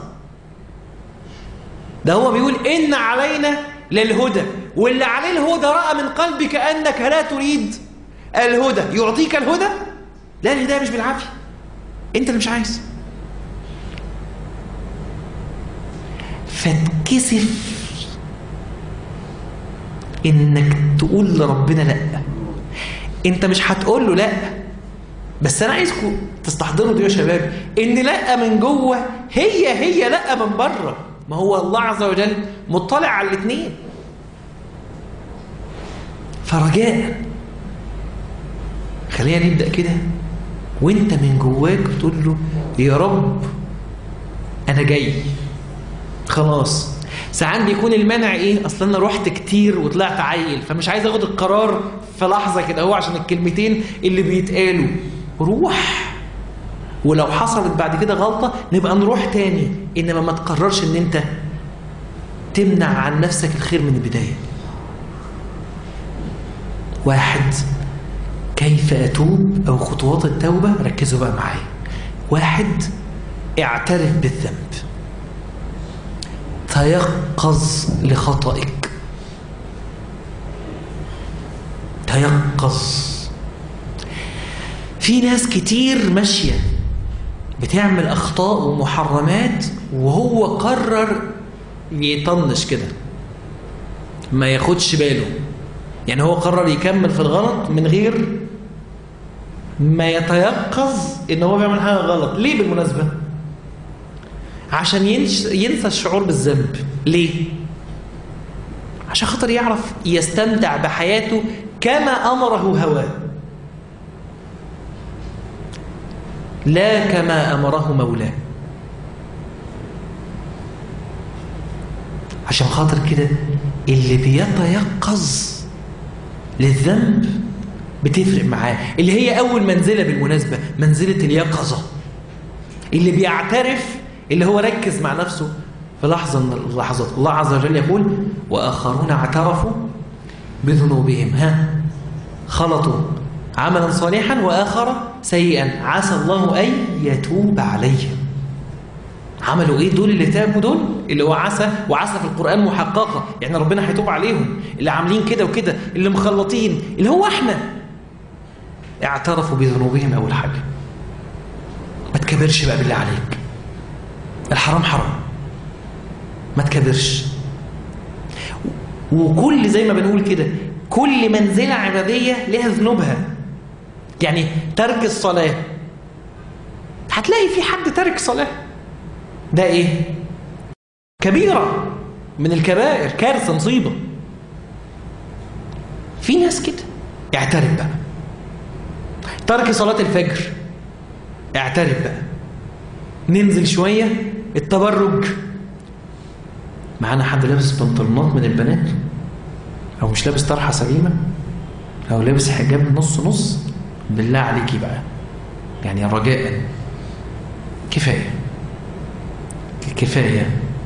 ده هو بيقول ان علينا للهدى واللي عليه الهدى راى من قلبك انك لا تريد الهدى يعطيك الهدى لا الهدايه مش بالعافيه انت اللي مش عايز فتكسف انك تقول لربنا لا انت مش هتقول له لا بس انا عايزكم تستحضروا دي يا شباب ان لا من جوه هي هي لا من بره ما هو الله عز وجل مطلع على الاثنين فرجاء خلينا نبدا كده وانت من جواك تقول له يا رب انا جاي خلاص ساعات بيكون المنع ايه اصل انا رحت كتير وطلعت عيل فمش عايز اخد القرار في لحظه كده هو عشان الكلمتين اللي بيتقالوا روح ولو حصلت بعد كده غلطه نبقى نروح تاني انما ما تقررش ان انت تمنع عن نفسك الخير من البدايه واحد كيف اتوب او خطوات التوبه ركزوا بقى معايا واحد اعترف بالذنب تيقظ لخطئك تيقظ في ناس كتير ماشية بتعمل أخطاء ومحرمات وهو قرر يطنش كده ما ياخدش باله يعني هو قرر يكمل في الغلط من غير ما يتيقظ ان هو بيعمل حاجه غلط ليه بالمناسبه عشان ينسى الشعور بالذنب ليه عشان خاطر يعرف يستمتع بحياته كما امره هواه لا كما امره مولاه عشان خاطر كده اللي بيتيقظ للذنب بتفرق معاه اللي هي أول منزلة بالمناسبة منزلة اليقظة اللي بيعترف اللي هو ركز مع نفسه في لحظة من اللحظات الله عز وجل يقول وآخرون اعترفوا بذنوبهم ها خلطوا عملا صالحا وآخر سيئا عسى الله أن يتوب عليهم عملوا ايه دول اللي تابوا دول اللي هو عسى وعسى في القرآن محققة يعني ربنا هيتوب عليهم اللي عاملين كده وكده اللي مخلطين اللي هو احنا اعترفوا بذنوبهم أول حاجة ما تكبرش بقى بالله عليك الحرام حرام ما تكبرش وكل زي ما بنقول كده كل منزلة عبادية لها ذنوبها يعني ترك الصلاة هتلاقي في حد ترك صلاة ده ايه كبيرة من الكبائر كارثة مصيبة في ناس كده اعترف بقى ترك صلاة الفجر اعترف بقى ننزل شوية التبرج معانا حد لابس بنطلونات من البنات او مش لابس طرحة سليمة او لابس حجاب نص نص بالله عليكي بقى يعني رجاء كفاية كفاية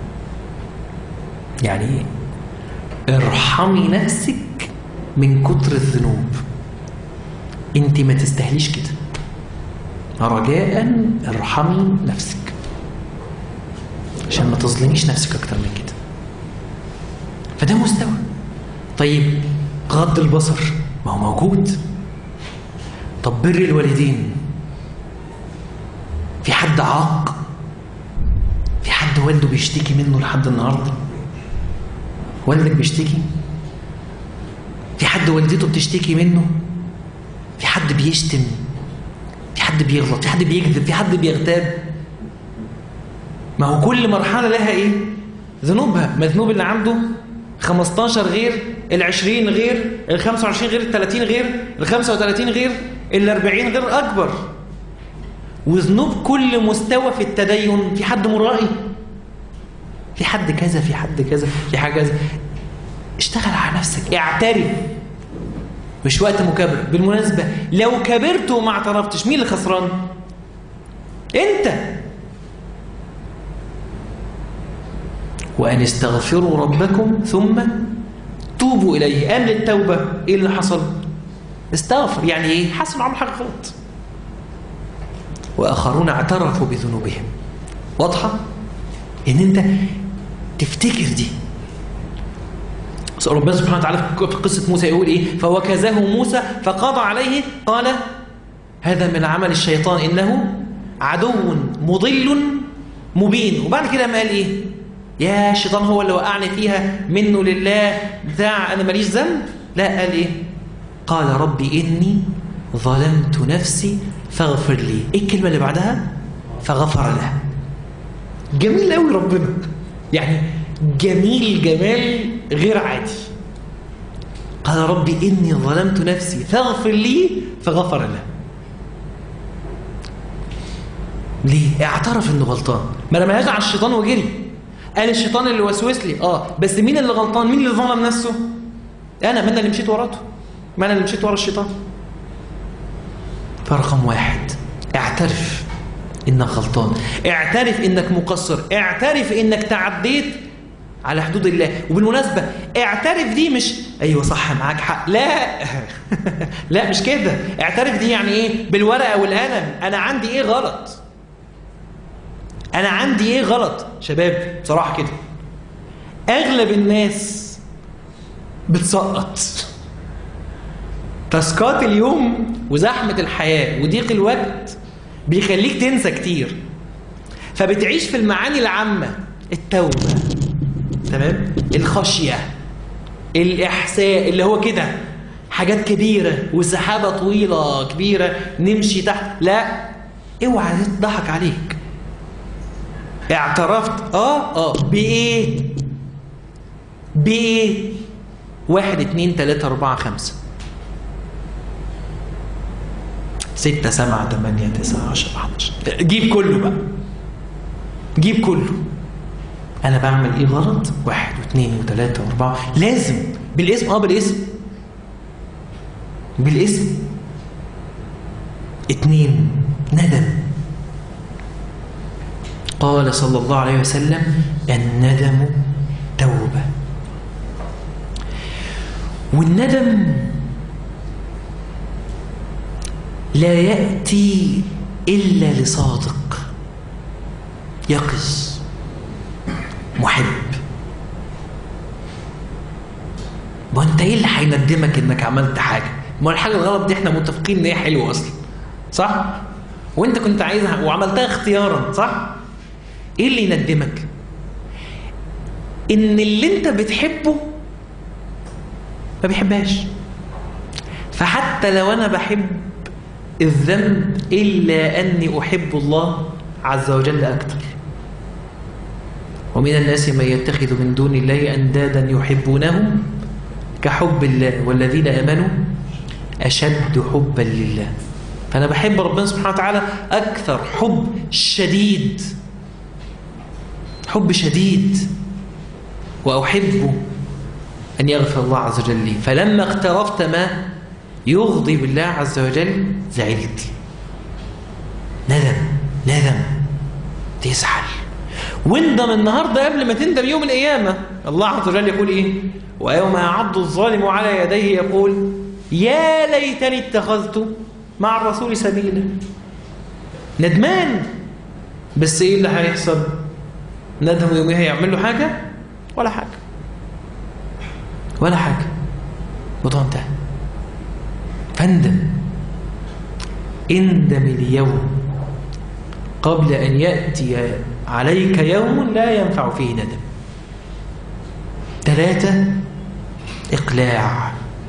يعني ارحمي نفسك من كتر الذنوب انت ما تستاهليش كده رجاء ارحمي نفسك عشان ما تظلميش نفسك اكتر من كده فده مستوى طيب غض البصر ما هو موجود طب بر الوالدين في حد عاق في حد والده بيشتكي منه لحد النهارده والدك بيشتكي في حد والدته بتشتكي منه في حد بيشتم في حد بيغلط في حد بيكذب في حد بيغتاب ما هو كل مرحلة لها ايه ذنوبها ما الذنوب اللي عنده 15 غير ال 20 غير ال 25 غير ال 30 غير ال 35 غير ال 40 غير أكبر وذنوب كل مستوى في التدين في حد مرائي في حد كذا في حد كذا في حاجة كذا اشتغل على نفسك اعترف مش وقت مكابرة بالمناسبة لو كبرت وما اعترفتش مين اللي خسران انت وأن استغفروا ربكم ثم توبوا إليه قال للتوبة إيه اللي حصل استغفر يعني إيه حسن عمل حاجة غلط وآخرون اعترفوا بذنوبهم واضحة إن أنت تفتكر دي ربنا سبحانه وتعالى في قصة موسى يقول إيه فوكزه موسى فقضى عليه قال هذا من عمل الشيطان إنه عدو مضل مبين وبعد كده ما قال إيه يا الشيطان هو اللي وقعني فيها منه لله بتاع أنا ماليش ذنب لا قال إيه قال ربي إني ظلمت نفسي فاغفر لي إيه الكلمة اللي بعدها فغفر له جميل قوي ربنا يعني جميل جمال غير عادي قال ربي إني ظلمت نفسي فاغفر لي فغفر له ليه؟ اعترف انه غلطان ما رماهاش على الشيطان وجري قال الشيطان اللي وسوس لي اه بس مين اللي غلطان مين اللي ظلم نفسه انا من اللي مشيت وراته ما انا اللي مشيت ورا الشيطان فرقم واحد اعترف انك غلطان اعترف انك مقصر اعترف انك تعديت على حدود الله وبالمناسبة اعترف دي مش ايوه صح معاك حق لا لا مش كده اعترف دي يعني ايه بالورقة والقلم انا عندي ايه غلط انا عندي ايه غلط شباب بصراحة كده اغلب الناس بتسقط تاسكات اليوم وزحمة الحياة وضيق الوقت بيخليك تنسى كتير فبتعيش في المعاني العامة التوبة تمام الخشية الإحساء اللي هو كده حاجات كبيرة وسحابة طويلة كبيرة نمشي تحت لا اوعى تضحك عليك اعترفت اه اه بايه بايه واحد اتنين تلاتة اربعة خمسة ستة سبعة تمانية تسعة عشرة حداشر جيب كله بقى جيب كله أنا بعمل إيه غلط واحد واثنين وثلاثة وأربعة لازم بالاسم آه بالاسم بالاسم اتنين ندم قال صلى الله عليه وسلم الندم توبة والندم لا يأتي إلا لصادق يقظ محب ما انت ايه اللي هيندمك انك عملت حاجه ما الحاجه الغلط دي احنا متفقين ان هي حلوه اصلا صح وانت كنت عايزها وعملتها اختيارا صح ايه اللي يندمك ان اللي انت بتحبه ما بيحبهاش فحتى لو انا بحب الذنب الا اني احب الله عز وجل اكثر ومن الناس من يتخذ من دون الله اندادا يحبونهم كحب الله والذين امنوا اشد حبا لله فانا بحب ربنا سبحانه وتعالى اكثر حب شديد حب شديد واحب ان يغفر الله عز وجل لي فلما اقترفت ما يغضب الله عز وجل زعلت ندم ندم تزعل واندم النهارده قبل ما تندم يوم القيامه الله عز وجل يقول ايه ويوم يعض الظالم على يديه يقول يا ليتني اتخذت مع الرسول سبيلا ندمان بس ايه اللي هيحصل ندم يوميها يعمل له حاجه ولا حاجه ولا حاجه الموضوع انتهى فاندم اندم اليوم قبل أن يأتي عليك يوم لا ينفع فيه ندم ثلاثة إقلاع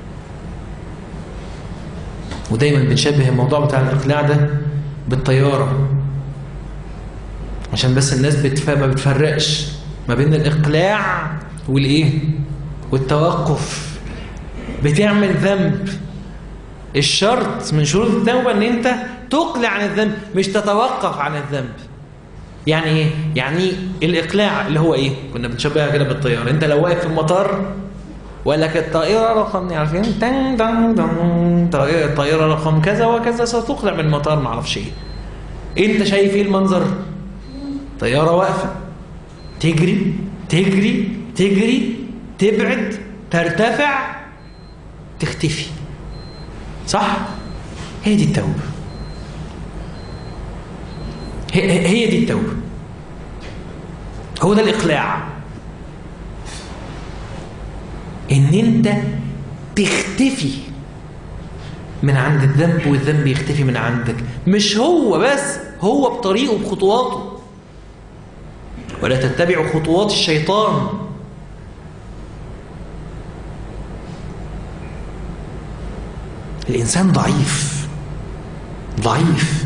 ودايما بنشبه الموضوع بتاع الإقلاع ده بالطيارة عشان بس الناس بتف... ما بتفرقش ما بين الإقلاع والإيه والتوقف بتعمل ذنب الشرط من شروط التوبة ان انت تقلع عن الذنب مش تتوقف عن الذنب يعني ايه يعني الاقلاع اللي هو ايه كنا بنشبهها كده بالطياره انت لو واقف في المطار وقال لك الطائره رقم عارفين تن دن دن الطائره رقم كذا وكذا ستقلع من المطار ما اعرفش ايه انت شايف ايه المنظر طياره واقفه تجري تجري تجري تبعد ترتفع تختفي صح هي دي التوبه هي, هي دي التوبه هو ده الاقلاع ان انت تختفي من عند الذنب والذنب يختفي من عندك مش هو بس هو بطريقه بخطواته ولا تتبعوا خطوات الشيطان الإنسان ضعيف ضعيف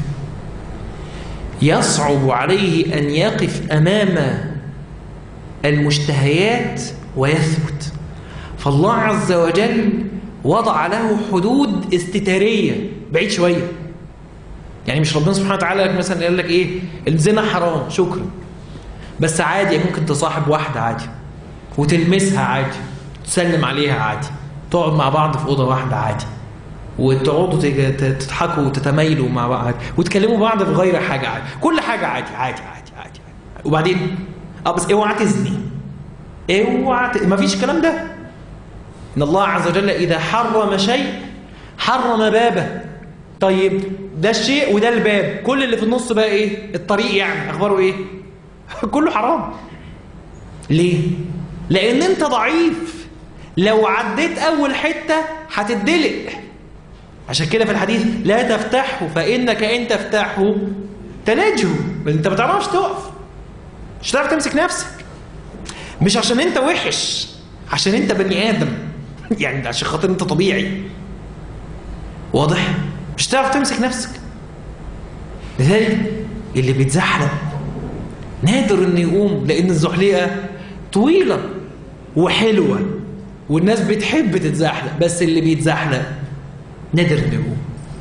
يصعب عليه أن يقف أمام المشتهيات ويثبت فالله عز وجل وضع له حدود استتارية بعيد شوية يعني مش ربنا سبحانه وتعالى لك مثلا قال لك ايه الزنا حرام شكرا بس عادي ممكن تصاحب واحدة عادي وتلمسها عادي تسلم عليها عادي تقعد مع بعض في أوضة واحدة عادي وتقعدوا تضحكوا وتتمايلوا مع بعض وتكلموا بعض في غير حاجه عادي كل حاجه عادي عادي عادي عادي, عادي. وبعدين اه بس اوعى تزني اوعى ت... ما فيش الكلام ده ان الله عز وجل اذا حرم شيء حرم بابه طيب ده الشيء وده الباب كل اللي في النص بقى ايه الطريق يعني اخباره ايه كله حرام ليه لان انت ضعيف لو عديت اول حته هتدلق عشان كده في الحديث لا تفتحه فإنك إن تفتحه تلجه انت ما تعرفش تقف مش هتعرف تمسك نفسك مش عشان انت وحش عشان انت بني ادم يعني عشان خاطر انت طبيعي واضح مش هتعرف تمسك نفسك لذلك اللي بيتزحلق نادر انه يقوم لان الزحليقه طويله وحلوه والناس بتحب تتزحلق بس اللي بيتزحلق نادر انه يقوم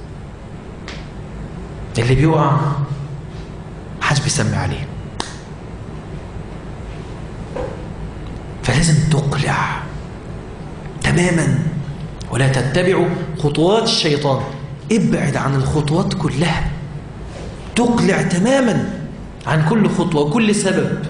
اللي بيقع محدش بيسمي عليه فلازم تقلع تماما ولا تتبعوا خطوات الشيطان ابعد عن الخطوات كلها تقلع تماما عن كل خطوة وكل سبب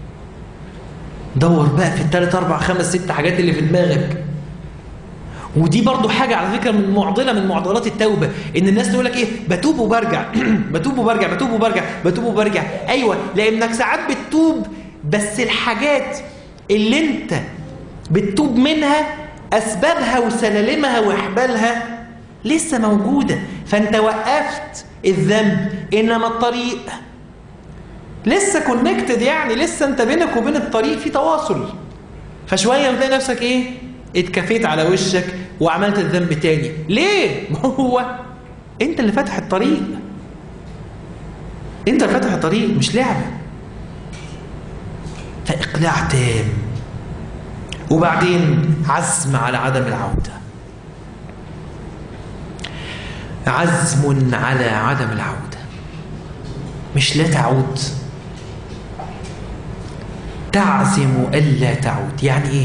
دور بقى في الثلاث أربع خمس ست حاجات اللي في دماغك ودي برضو حاجة على فكرة من معضلة من معضلات التوبة إن الناس تقول لك إيه بتوب وبرجع بتوب وبرجع بتوب وبرجع بتوب وبرجع أيوة لأنك ساعات بتتوب بس الحاجات اللي أنت بتتوب منها أسبابها وسلالمها وإحبالها لسه موجودة فأنت وقفت الذنب إنما الطريق لسه كونكتد يعني لسه أنت بينك وبين الطريق في تواصل فشوية بتلاقي نفسك إيه اتكفيت على وشك وعملت الذنب تاني ليه؟ ما هو انت اللي فاتح الطريق انت اللي فاتح الطريق مش لعبة فإقلاع تام وبعدين عزم على عدم العودة عزم على عدم العودة مش لا تعود تعزم ألا تعود يعني إيه؟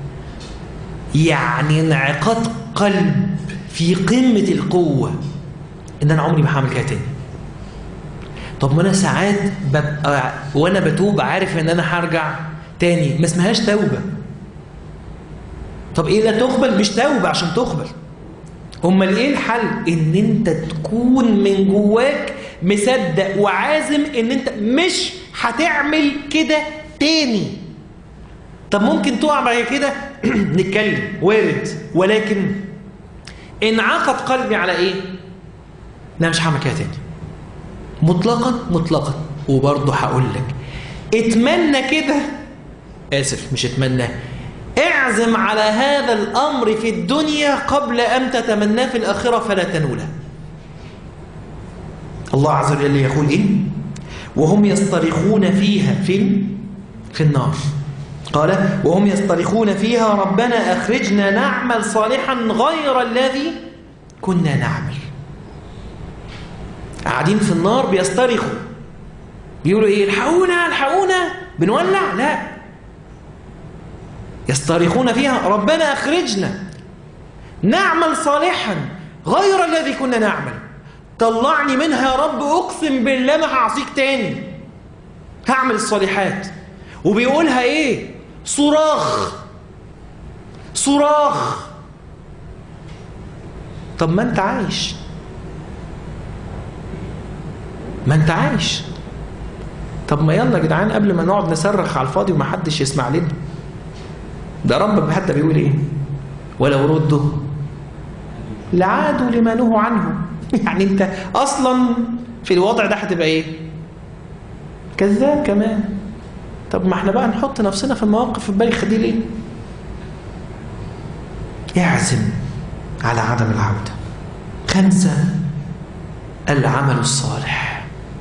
يعني انعقاد قلب في قمة القوة إن أنا عمري ما هعمل كده تاني طب ما أنا ساعات ببقى وأنا بتوب عارف إن أنا هرجع تاني ما اسمهاش توبة طب إيه لا تقبل مش توبة عشان تقبل أمال إيه الحل إن أنت تكون من جواك مصدق وعازم إن أنت مش هتعمل كده تاني طب ممكن تقع بعد كده نتكلم وارد ولكن انعقد قلبي على ايه لا مش هعمل كده تاني مطلقا مطلقا وبرضه هقول لك اتمنى كده اسف مش اتمنى اعزم على هذا الامر في الدنيا قبل ان تتمناه في الاخره فلا تنوله الله عز وجل يقول ايه وهم يصطرخون فيها في في النار قال وهم يصطرخون فيها ربنا أخرجنا نعمل صالحا غير الذي كنا نعمل قاعدين في النار بيصطرخوا بيقولوا ايه الحقونا الحقونا بنولع لا يصطرخون فيها ربنا أخرجنا نعمل صالحا غير الذي كنا نعمل طلعني منها يا رب أقسم بالله ما هعصيك تاني هعمل الصالحات وبيقولها ايه صراخ صراخ طب ما انت عايش ما انت عايش طب ما يلا يا جدعان قبل ما نقعد نصرخ على الفاضي ومحدش يسمع لنا ده ربك حتى بيقول ايه ولو ردوا لعادوا لما نهوا عنه يعني انت اصلا في الوضع ده هتبقى ايه كذاب كمان طب ما احنا بقى نحط نفسنا في المواقف البايخه دي ليه يعزم على عدم العوده خمسه العمل الصالح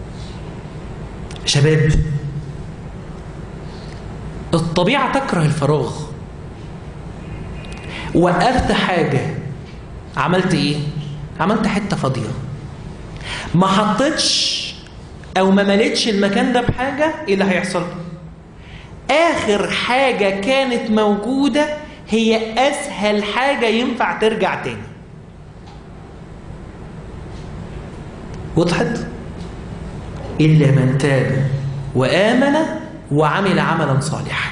شباب الطبيعه تكره الفراغ وقفت حاجه عملت ايه عملت حته فاضيه ما حطيتش او ما مليتش المكان ده بحاجه ايه اللي هيحصل آخر حاجة كانت موجودة هي أسهل حاجة ينفع ترجع تاني وضحت؟ إلا من تاب وآمن وعمل عملا صالحا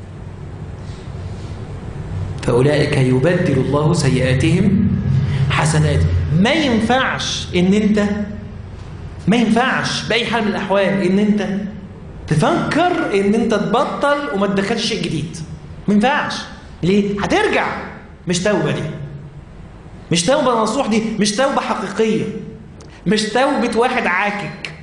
فأولئك يبدل الله سيئاتهم حسنات ما ينفعش إن أنت ما ينفعش بأي حال من الأحوال إن أنت تفكر ان انت تبطل وما تدخلش شيء جديد ما ينفعش ليه هترجع مش توبه دي مش توبه نصوح دي مش توبه حقيقيه مش توبه واحد عاكك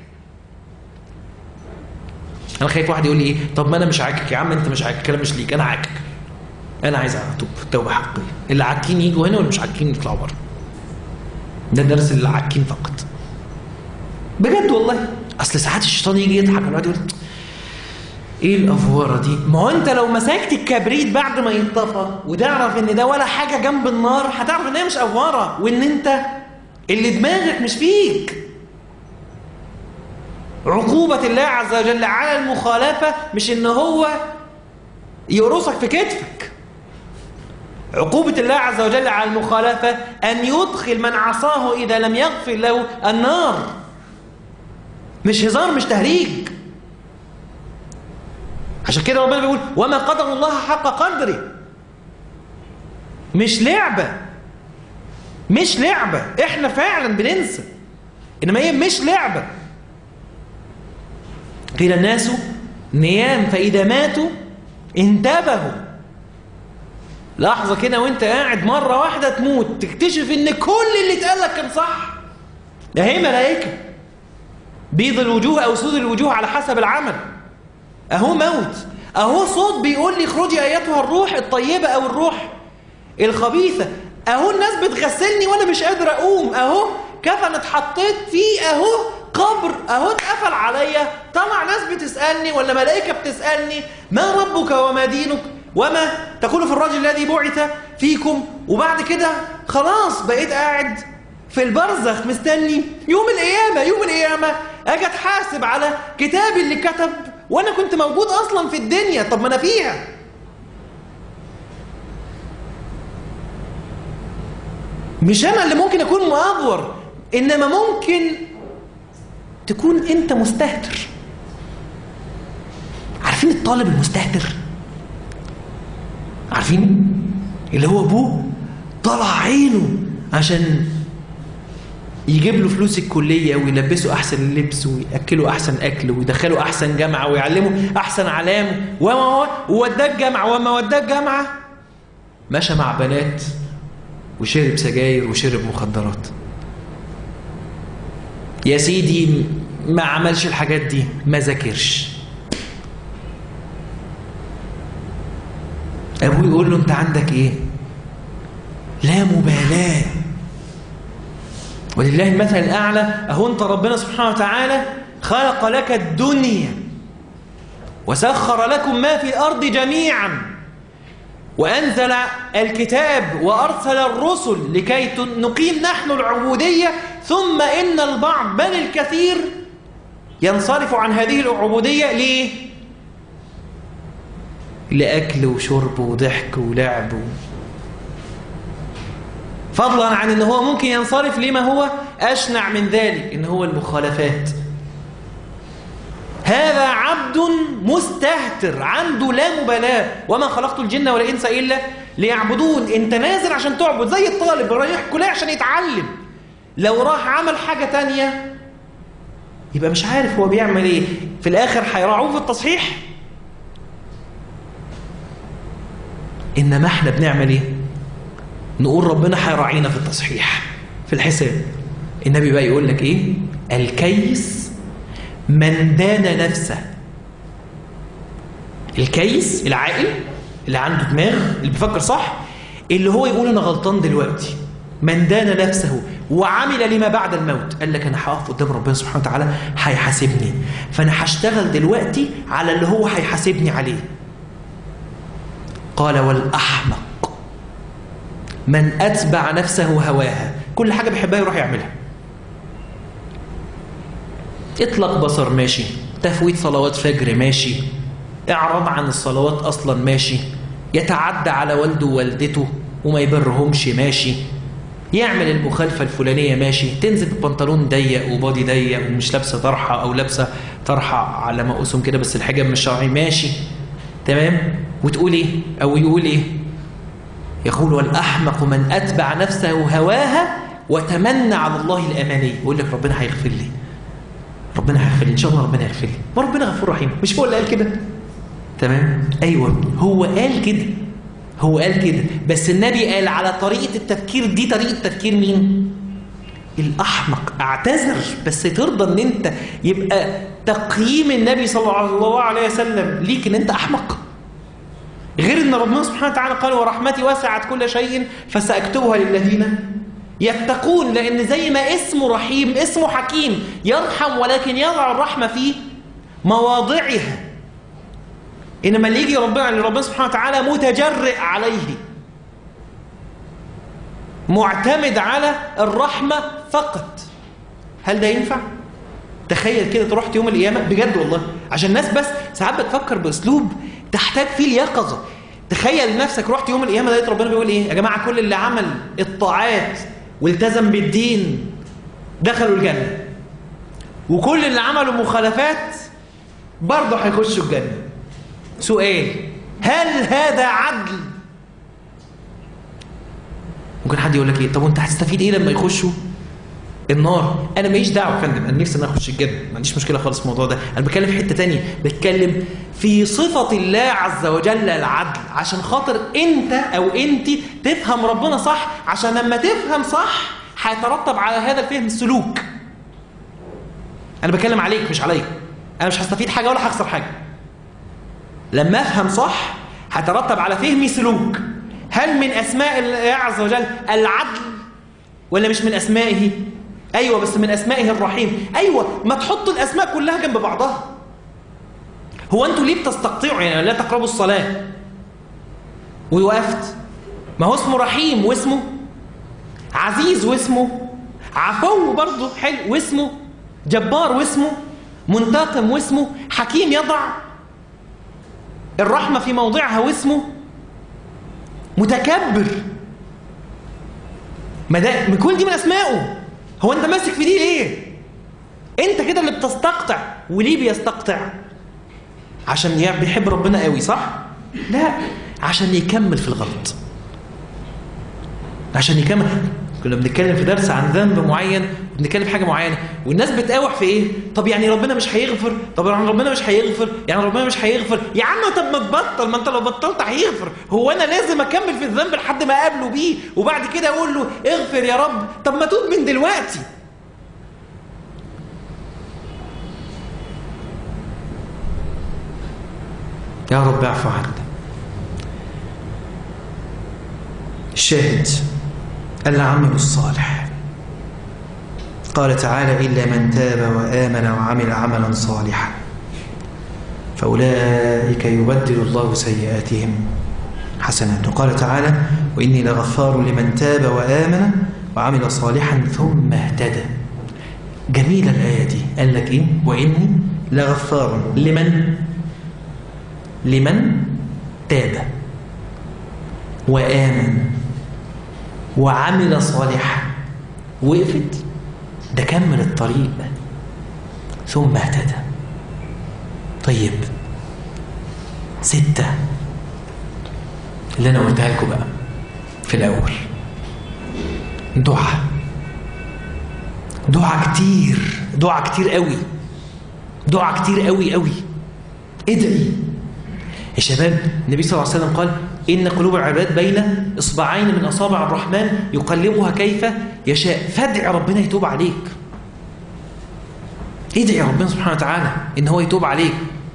انا خايف واحد يقول لي ايه طب ما انا مش عاكك يا عم انت مش عاكك الكلام مش ليك انا عاكك انا عايز اتوب توبه حقيقيه اللي عاكين يجوا هنا واللي مش عاكين يطلعوا بره ده درس اللي عاكين فقط بجد والله اصل ساعات الشيطان يجي يضحك على الواحد يقول ايه الافوره دي ما هو انت لو مسكت الكبريت بعد ما ينطفى وتعرف ان ده ولا حاجه جنب النار هتعرف ان هي مش افوره وان انت اللي دماغك مش فيك عقوبة الله عز وجل على المخالفة مش ان هو يقرصك في كتفك عقوبة الله عز وجل على المخالفة أن يدخل من عصاه إذا لم يغفر له النار مش هزار مش تهريج عشان كده ربنا بيقول وما قدر الله حق قدره مش لعبة مش لعبة احنا فعلا بننسى انما هي مش لعبة قيل الناس نيام فإذا ماتوا انتبهوا لحظة كده وانت قاعد مرة واحدة تموت تكتشف ان كل اللي اتقال لك كان صح ده هي ملائكة بيض الوجوه أو سود الوجوه على حسب العمل أهو موت أهو صوت بيقول لي اخرجي أيتها الروح الطيبة أو الروح الخبيثة أهو الناس بتغسلني وأنا مش قادر أقوم أهو كفن اتحطيت فيه أهو قبر أهو اتقفل عليا طلع ناس بتسألني ولا ملائكة بتسألني ما ربك وما دينك وما تقول في الرجل الذي بعث فيكم وبعد كده خلاص بقيت قاعد في البرزخ مستني يوم القيامة يوم القيامة أجي أتحاسب على كتابي اللي كتب وأنا كنت موجود أصلا في الدنيا طب ما أنا فيها مش أنا اللي ممكن أكون مؤفور إنما ممكن تكون أنت مستهتر عارفين الطالب المستهتر عارفين اللي هو أبوه طلع عينه عشان يجيب له فلوس الكلية ويلبسه أحسن لبس ويأكله أحسن أكل ويدخله أحسن جامعة ويعلمه أحسن علام وما ووداه الجامعة وما وداه الجامعة مشى مع بنات وشرب سجاير وشرب مخدرات يا سيدي ما عملش الحاجات دي ما ذاكرش أبوه يقول له أنت عندك إيه لا مبالاة ولله المثل الأعلى أهو أنت ربنا سبحانه وتعالى خلق لك الدنيا وسخر لكم ما في الأرض جميعا وأنزل الكتاب وأرسل الرسل لكي نقيم نحن العبودية ثم إن البعض بل الكثير ينصرف عن هذه العبودية ليه؟ لأكل وشرب وضحك ولعب فضلا عن ان هو ممكن ينصرف لما هو أشنع من ذلك ان هو المخالفات هذا عبد مستهتر عنده لا مبالاة وما خلقت الجن والإنس إلا ليعبدون انت نازل عشان تعبد زي الطالب رايح كلية عشان يتعلم لو راح عمل حاجة تانية يبقى مش عارف هو بيعمل ايه في الآخر هيراعوه في التصحيح إنما احنا بنعمل ايه نقول ربنا هيراعينا في التصحيح في الحساب النبي بقى يقول لك ايه الكيس من دان نفسه الكيس العاقل اللي عنده دماغ اللي بيفكر صح اللي هو يقول انا غلطان دلوقتي من دان نفسه وعمل لما بعد الموت قال لك انا هقف قدام ربنا سبحانه وتعالى هيحاسبني فانا هشتغل دلوقتي على اللي هو هيحاسبني عليه قال والاحمق من أتبع نفسه هواها كل حاجة بيحبها يروح يعملها اطلق بصر ماشي تفويت صلوات فجر ماشي اعرض عن الصلوات أصلا ماشي يتعدى على والده ووالدته وما يبرهمش ماشي يعمل المخالفة الفلانية ماشي تنزل ببنطلون ضيق وبادي ضيق ومش لابسة طرحة أو لابسة طرحة على مقاسهم كده بس الحجاب مش شرعي ماشي تمام وتقول ايه أو يقول ايه يقول والأحمق من أتبع نفسه هواها وتمنى على الله الأماني يقول لك ربنا هيغفر لي ربنا هيغفر لي إن شاء الله ربنا يغفر لي ما ربنا غفور رحيم مش هو اللي قال كده تمام أيوة هو قال كده هو قال كده بس النبي قال على طريقة التفكير دي طريقة تفكير مين الأحمق اعتذر بس ترضى ان انت يبقى تقييم النبي صلى الله عليه وسلم ليك ان انت أحمق غير ان ربنا سبحانه وتعالى قال ورحمتي وسعت كل شيء فسأكتبها للذين يتقون لأن زي ما اسمه رحيم اسمه حكيم يرحم ولكن يضع الرحمة في مواضعها إنما اللي يجي ربنا ربنا سبحانه وتعالى متجرئ عليه معتمد على الرحمة فقط هل ده ينفع؟ تخيل كده تروح يوم القيامة بجد والله عشان الناس بس ساعات بتفكر بأسلوب تحتاج فيه اليقظة تخيل نفسك رحت يوم القيامة لقيت ربنا بيقول إيه يا جماعة كل اللي عمل الطاعات والتزم بالدين دخلوا الجنة وكل اللي عملوا مخالفات برضه هيخشوا الجنة سؤال هل هذا عدل ممكن حد يقول لك ايه طب وانت هتستفيد ايه لما يخشوا النار انا ماليش دعوه يا فندم انا نفسي انا اخش الجنه ما عنديش مشكله خالص في الموضوع ده انا بتكلم في حته تانية بتكلم في صفه الله عز وجل العدل عشان خاطر انت او انت تفهم ربنا صح عشان لما تفهم صح هيترتب على هذا الفهم السلوك انا بتكلم عليك مش عليا انا مش هستفيد حاجه ولا هخسر حاجه لما افهم صح هترتب على فهمي سلوك هل من اسماء الله عز وجل العدل ولا مش من اسمائه ايوه بس من اسمائه الرحيم ايوه ما تحطوا الاسماء كلها جنب بعضها هو انتوا ليه بتستقطعوا يعني لا تقربوا الصلاه ووقفت ما هو اسمه رحيم واسمه عزيز واسمه عفو برضه حلو واسمه جبار واسمه منتقم واسمه حكيم يضع الرحمة في موضعها واسمه متكبر ما ده كل دي من أسمائه هو أنت ماسك في دي ليه؟ أنت كده اللي بتستقطع وليه بيستقطع؟ عشان بيحب ربنا قوي صح؟ لا عشان يكمل في الغلط عشان يكمل كنا بنتكلم في درس عن ذنب معين بنتكلم في حاجه معينه والناس بتقاوح في ايه طب يعني ربنا مش هيغفر طب يعني ربنا مش هيغفر يعني ربنا مش هيغفر يا عم طب ما تبطل ما انت لو بطلت هيغفر هو انا لازم اكمل في الذنب لحد ما اقابله بيه وبعد كده اقول له اغفر يا رب طب ما توب من دلوقتي يا رب اعفو عنا الشاهد العمل الصالح قال تعالى إلا من تاب وآمن وعمل عملا صالحا فأولئك يبدل الله سيئاتهم حسنات وقال تعالى وإني لغفار لمن تاب وآمن وعمل صالحا ثم اهتدى جميلة الآية دي قال لك إيه وإني لغفار لمن لمن تاب وآمن وعمل صالحا وقفت ده كمل الطريق ثم اهتدى طيب ستة اللي أنا قلتها لكم بقى في الأول دعاء دعاء كتير دعاء كتير قوي دعاء كتير قوي قوي ادعي يا شباب النبي صلى الله عليه وسلم قال إن قلوب العباد بين إصبعين من أصابع الرحمن يقلبها كيف يشاء فادع ربنا يتوب عليك ادعي ربنا سبحانه وتعالى إن هو يتوب عليك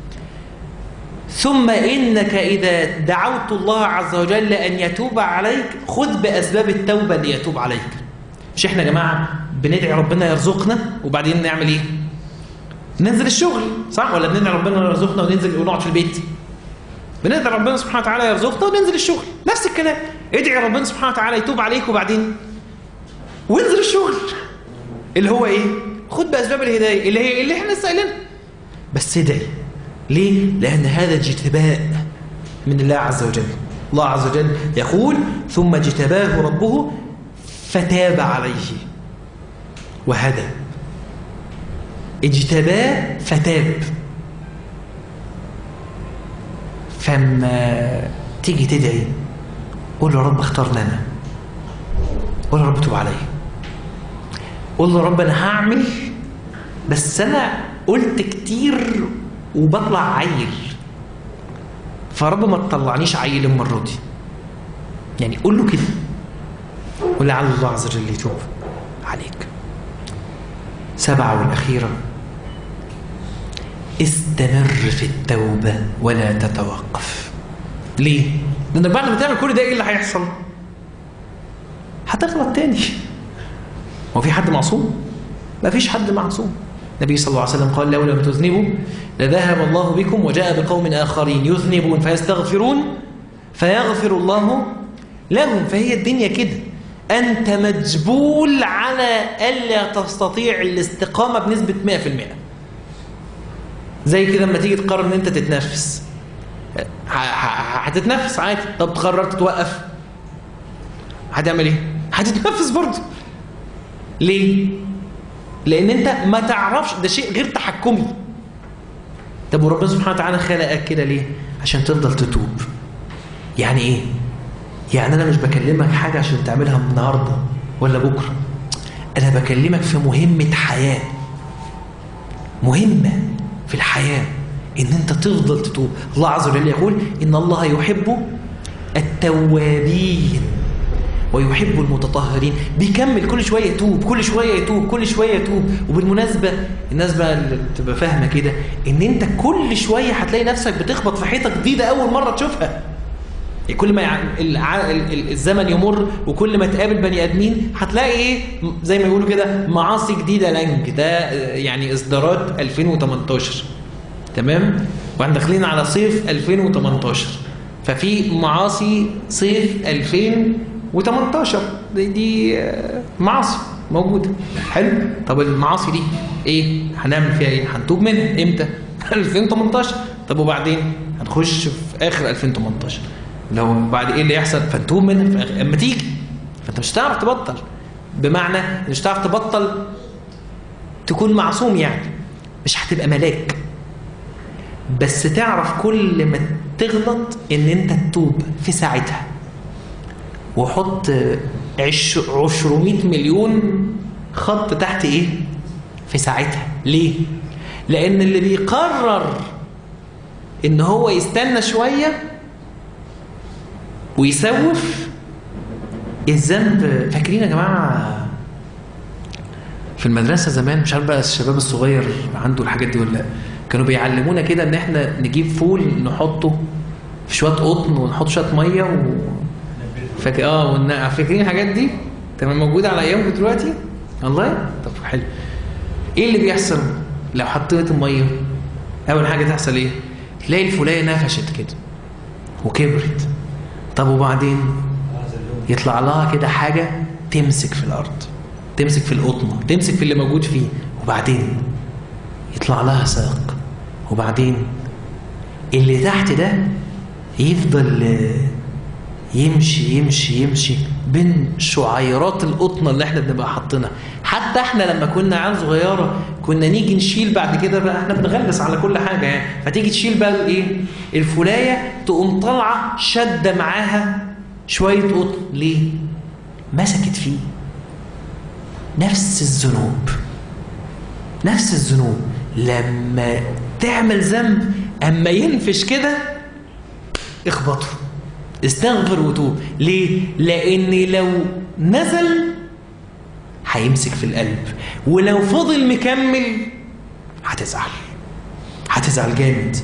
ثم إنك إذا دعوت الله عز وجل أن يتوب عليك خذ بأسباب التوبة ليتوب عليك مش إحنا يا جماعة بندعي ربنا يرزقنا وبعدين نعمل إيه ننزل الشغل صح ولا بندعي ربنا يرزقنا وننزل ونقعد في البيت بندعي ربنا سبحانه وتعالى يرزقنا وننزل الشغل نفس الكلام ادعي ربنا سبحانه وتعالى يتوب عليك وبعدين وانزل الشغل اللي هو ايه خد باسباب الهدايه اللي هي اللي احنا لسه قايلينها بس ادعي ليه لان هذا اجتباء من الله عز وجل الله عز وجل يقول ثم اجتباه ربه فتاب عليه وهدى اجتباه فتاب فما تيجي تدعي قول له رب اختار لنا قول له رب توب علي قول له رب انا هعمل بس انا قلت كتير وبطلع عيل فرب ما تطلعنيش عيل المره دي يعني قول له كده ولعل الله عز وجل يتوب عليك سبعة والأخيرة استمر في التوبة ولا تتوقف ليه؟ لأنك بعد ما تعمل كل ده إيه اللي هيحصل؟ هتغلط تاني هو في حد معصوم؟ ما فيش حد معصوم النبي صلى الله عليه وسلم قال لو لم تذنبوا لذهب الله بكم وجاء بقوم آخرين يذنبون فيستغفرون فيغفر الله لهم فهي الدنيا كده أنت مجبول على ألا تستطيع الاستقامة بنسبة 100% زي كده لما تيجي تقرر ان انت تتنفس ه- ه- هتتنفس عادي طب قررت توقف هتعمل ايه هتتنفس برضه ليه لان انت ما تعرفش ده شيء غير تحكمي طب وربنا سبحانه وتعالى خلقك كده ليه عشان تفضل تتوب يعني ايه يعني انا مش بكلمك حاجه عشان تعملها النهارده ولا بكره انا بكلمك في مهمه حياه مهمه في الحياه ان انت تفضل تتوب الله عز وجل يقول ان الله يحب التوابين ويحب المتطهرين بيكمل كل شويه يتوب كل شويه يتوب كل شويه يتوب وبالمناسبه الناس بقى اللي تبقى فاهمه كده ان انت كل شويه هتلاقي نفسك بتخبط في حيطه جديده اول مره تشوفها يعني كل ما يع... الع... ال- ال- الزمن يمر وكل ما تقابل بني ادمين هتلاقي ايه زي ما يقولوا كده معاصي جديده لانج ده آه، يعني اصدارات 2018 تمام واحنا داخلين على صيف 2018 ففي معاصي صيف 2018 دي, دي آه، معاصي موجوده حلو طب المعاصي دي ايه هنعمل فيها ايه هنتوب منها امتى 2018 طب وبعدين هنخش في اخر 2018 لو بعد ايه اللي يحصل فنتوب منها في آخر اما تيجي فانت مش هتعرف تبطل بمعنى مش هتعرف تبطل تكون معصوم يعني مش هتبقى ملاك بس تعرف كل ما تغلط ان انت تتوب في ساعتها وحط عش عشرمية مليون خط تحت ايه في ساعتها ليه لان اللي بيقرر ان هو يستنى شوية ويسوف الذنب فاكرين يا جماعة في المدرسة زمان مش عارف بقى الشباب الصغير عنده الحاجات دي ولا لا كانوا بيعلمونا كده ان احنا نجيب فول نحطه في شوية قطن ونحط شوية مية و... فاكر اه ون... فاكرين الحاجات دي؟ تمام موجودة على ايامكم دلوقتي؟ والله؟ طب حلو ايه اللي بيحصل لو حطيت المية؟ اول حاجة تحصل ايه؟ تلاقي الفولاية نفشت كده وكبرت طب وبعدين يطلع لها كده حاجة تمسك في الأرض تمسك في القطنة تمسك في اللي موجود فيه وبعدين يطلع لها ساق وبعدين اللي تحت ده يفضل آه، يمشي يمشي يمشي بين شعيرات القطنة اللي احنا بنبقى حاطينها حتى احنا لما كنا عيال صغيرة كنا نيجي نشيل بعد كده بقى احنا بنغلس على كل حاجة يعني فتيجي تشيل بقى الايه الفولاية تقوم طالعة شدة معاها شوية قطن ليه؟ مسكت فيه نفس الذنوب نفس الذنوب لما تعمل ذنب اما ينفش كده اخبطه استغفر وتوب ليه لان لو نزل هيمسك في القلب ولو فضل مكمل هتزعل هتزعل جامد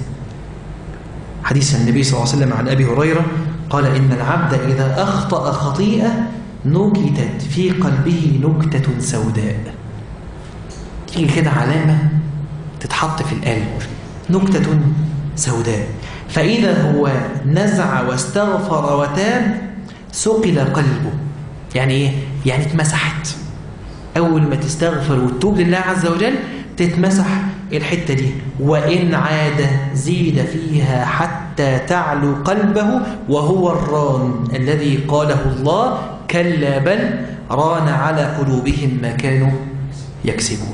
حديث النبي صلى الله عليه وسلم عن ابي هريره قال ان العبد اذا اخطا خطيئه نكتت في قلبه نكته سوداء تيجي كده علامه تتحط في القلب نكته سوداء فاذا هو نزع واستغفر وتاب ثقل قلبه يعني ايه يعني اتمسحت اول ما تستغفر وتتوب لله عز وجل تتمسح الحتة دي وإن عاد زيد فيها حتى تعلو قلبه وهو الران الذي قاله الله كلا بل ران على قلوبهم ما كانوا يكسبون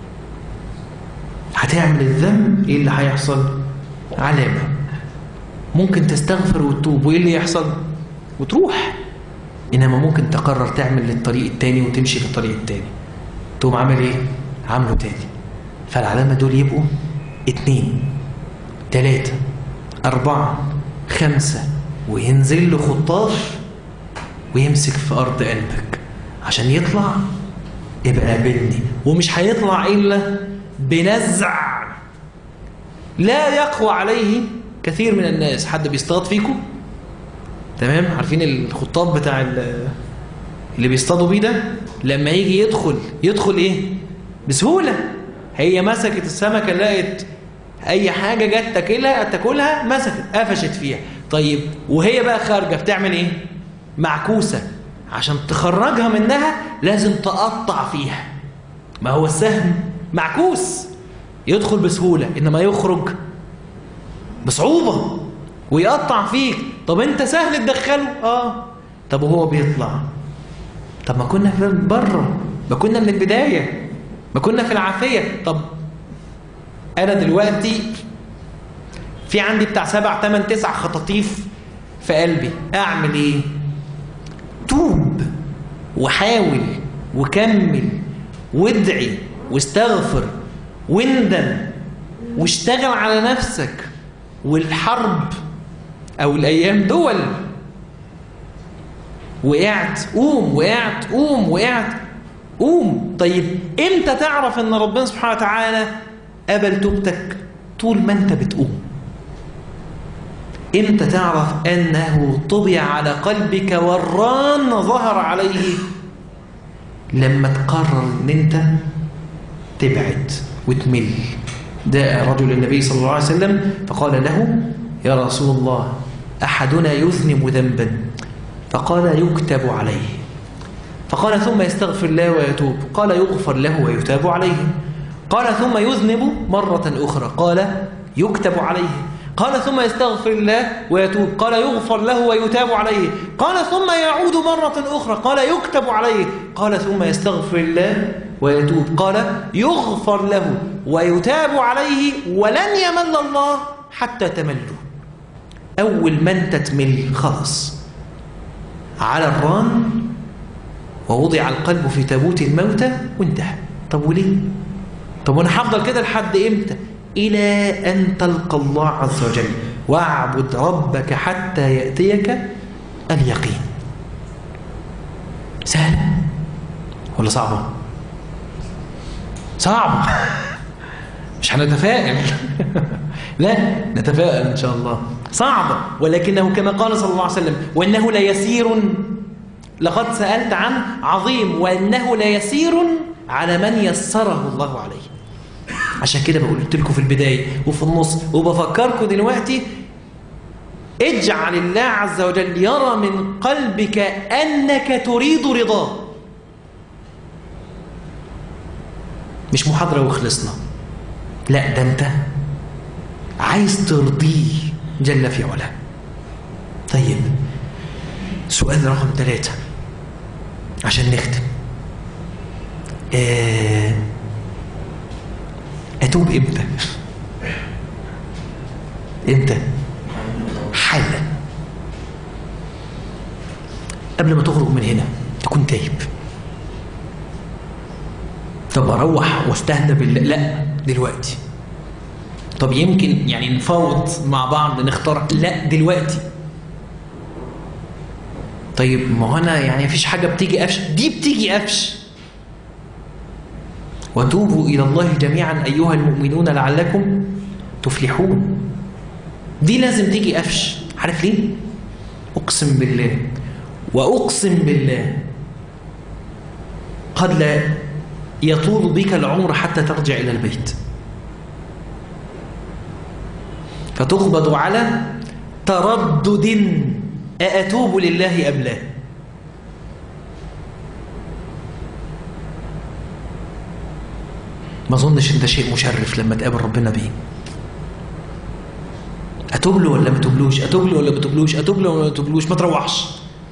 هتعمل الذنب ايه اللي هيحصل علامة ممكن تستغفر وتتوب وايه اللي يحصل وتروح انما ممكن تقرر تعمل للطريق التاني وتمشي في الطريق التاني تقوم عامل ايه عامله تاني فالعلامة دول يبقوا اتنين تلاتة أربعة خمسة وينزل له خطاف ويمسك في أرض قلبك عشان يطلع يبقى قابلني ومش هيطلع إلا بنزع لا يقوى عليه كثير من الناس حد بيصطاد فيكم تمام عارفين الخطاب بتاع ال- اللي بيصطادوا بيه ده لما يجي يدخل يدخل ايه بسهولة هي مسكت السمكة لقت اي حاجة جت تاكلها تاكلها مسكت قفشت فيها طيب وهي بقى خارجة بتعمل ايه معكوسة عشان تخرجها منها لازم تقطع فيها ما هو السهم معكوس يدخل بسهولة انما يخرج بصعوبة ويقطع فيك طب انت سهل تدخله اه طب وهو بيطلع طب ما كنا في بره ما كنا من البدايه ما كنا في العافيه طب انا دلوقتي في عندي بتاع سبع ثمان تسع خطاطيف في قلبي اعمل ايه توب وحاول وكمل وادعي واستغفر واندم واشتغل على نفسك والحرب او الايام دول وقعت قوم وقعت قوم وقعت قوم طيب امتى تعرف ان ربنا سبحانه وتعالى قبل توبتك طول ما انت بتقوم امتى تعرف انه طبع على قلبك والران ظهر عليه لما تقرر ان انت تبعد وتمل جاء رجل النبي صلى الله عليه وسلم فقال له يا رسول الله احدنا يذنب ذنبا فقال يكتب عليه فقال ثم يستغفر الله ويتوب قال يغفر له ويتاب عليه قال ثم يذنب مرة أخرى قال يكتب عليه قال ثم يستغفر الله ويتوب قال يغفر له ويتاب عليه قال ثم يعود مرة أخرى قال يكتب عليه قال ثم يستغفر الله ويتوب قال يغفر له ويتاب عليه ولن يمل الله حتى تملوا أول ما أنت تمل خلاص على الران ووضع القلب في تابوت الموتى وانتهى طب وليه طب وانا هفضل كده لحد امتى الى ان تلقى الله عز وجل واعبد ربك حتى ياتيك اليقين سهله ولا صعبه صعبه مش هنتفائل لا نتفائل ان شاء الله صعبه ولكنه كما قال صلى الله عليه وسلم وانه ليسير لقد سالت عن عظيم وانه ليسير على من يسره الله عليه عشان كده بقول قلت لكم في البدايه وفي النص وبفكركم دلوقتي اجعل الله عز وجل يرى من قلبك انك تريد رضاه مش محاضره وخلصنا لا ده انت عايز ترضيه جل في علاه طيب سؤال رقم ثلاثة عشان نختم آه أتوب إمتى؟ إمتى؟ حالا قبل ما تخرج من هنا تكون تايب طب أروح واستهدى بالله لا دلوقتي طب يمكن يعني نفاوض مع بعض نختار لا دلوقتي طيب ما هو انا يعني مفيش حاجه بتيجي قفش دي بتيجي قفش وتوبوا الى الله جميعا ايها المؤمنون لعلكم تفلحون دي لازم تيجي قفش عارف ليه اقسم بالله واقسم بالله قد لا يطول بك العمر حتى ترجع الى البيت فتقبض على تردد أأتوب لله أم لا ما اظنش ان ده شيء مشرف لما تقابل ربنا بيه اتوب له ولا ما تبلوش اتوب له ولا ما تبلوش اتوب له ولا ما تبلوش ما تروحش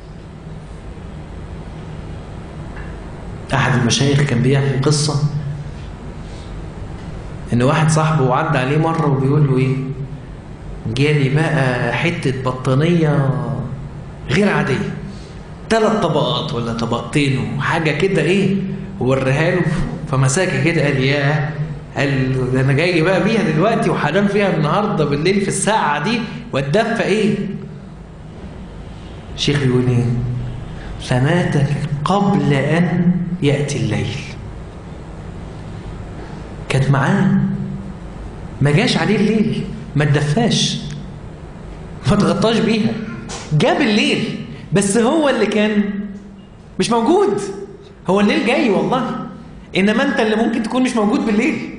احد المشايخ كان بيحكي قصه ان واحد صاحبه عدى عليه مره وبيقول له ايه جالي بقى حته بطانيه غير عاديه ثلاث طبقات ولا طبقتين وحاجه كده ايه ووريها له فمساكه كده قال ياه قال له ده انا جاي بقى بيها دلوقتي وحنام فيها النهارده بالليل في الساعه دي واتدفى ايه الشيخ يقول ايه فمات قبل ان ياتي الليل كانت معاه ما جاش عليه الليل ما تدفاش ما تغطاش بيها جاب الليل بس هو اللي كان مش موجود هو الليل جاي والله انما انت اللي ممكن تكون مش موجود بالليل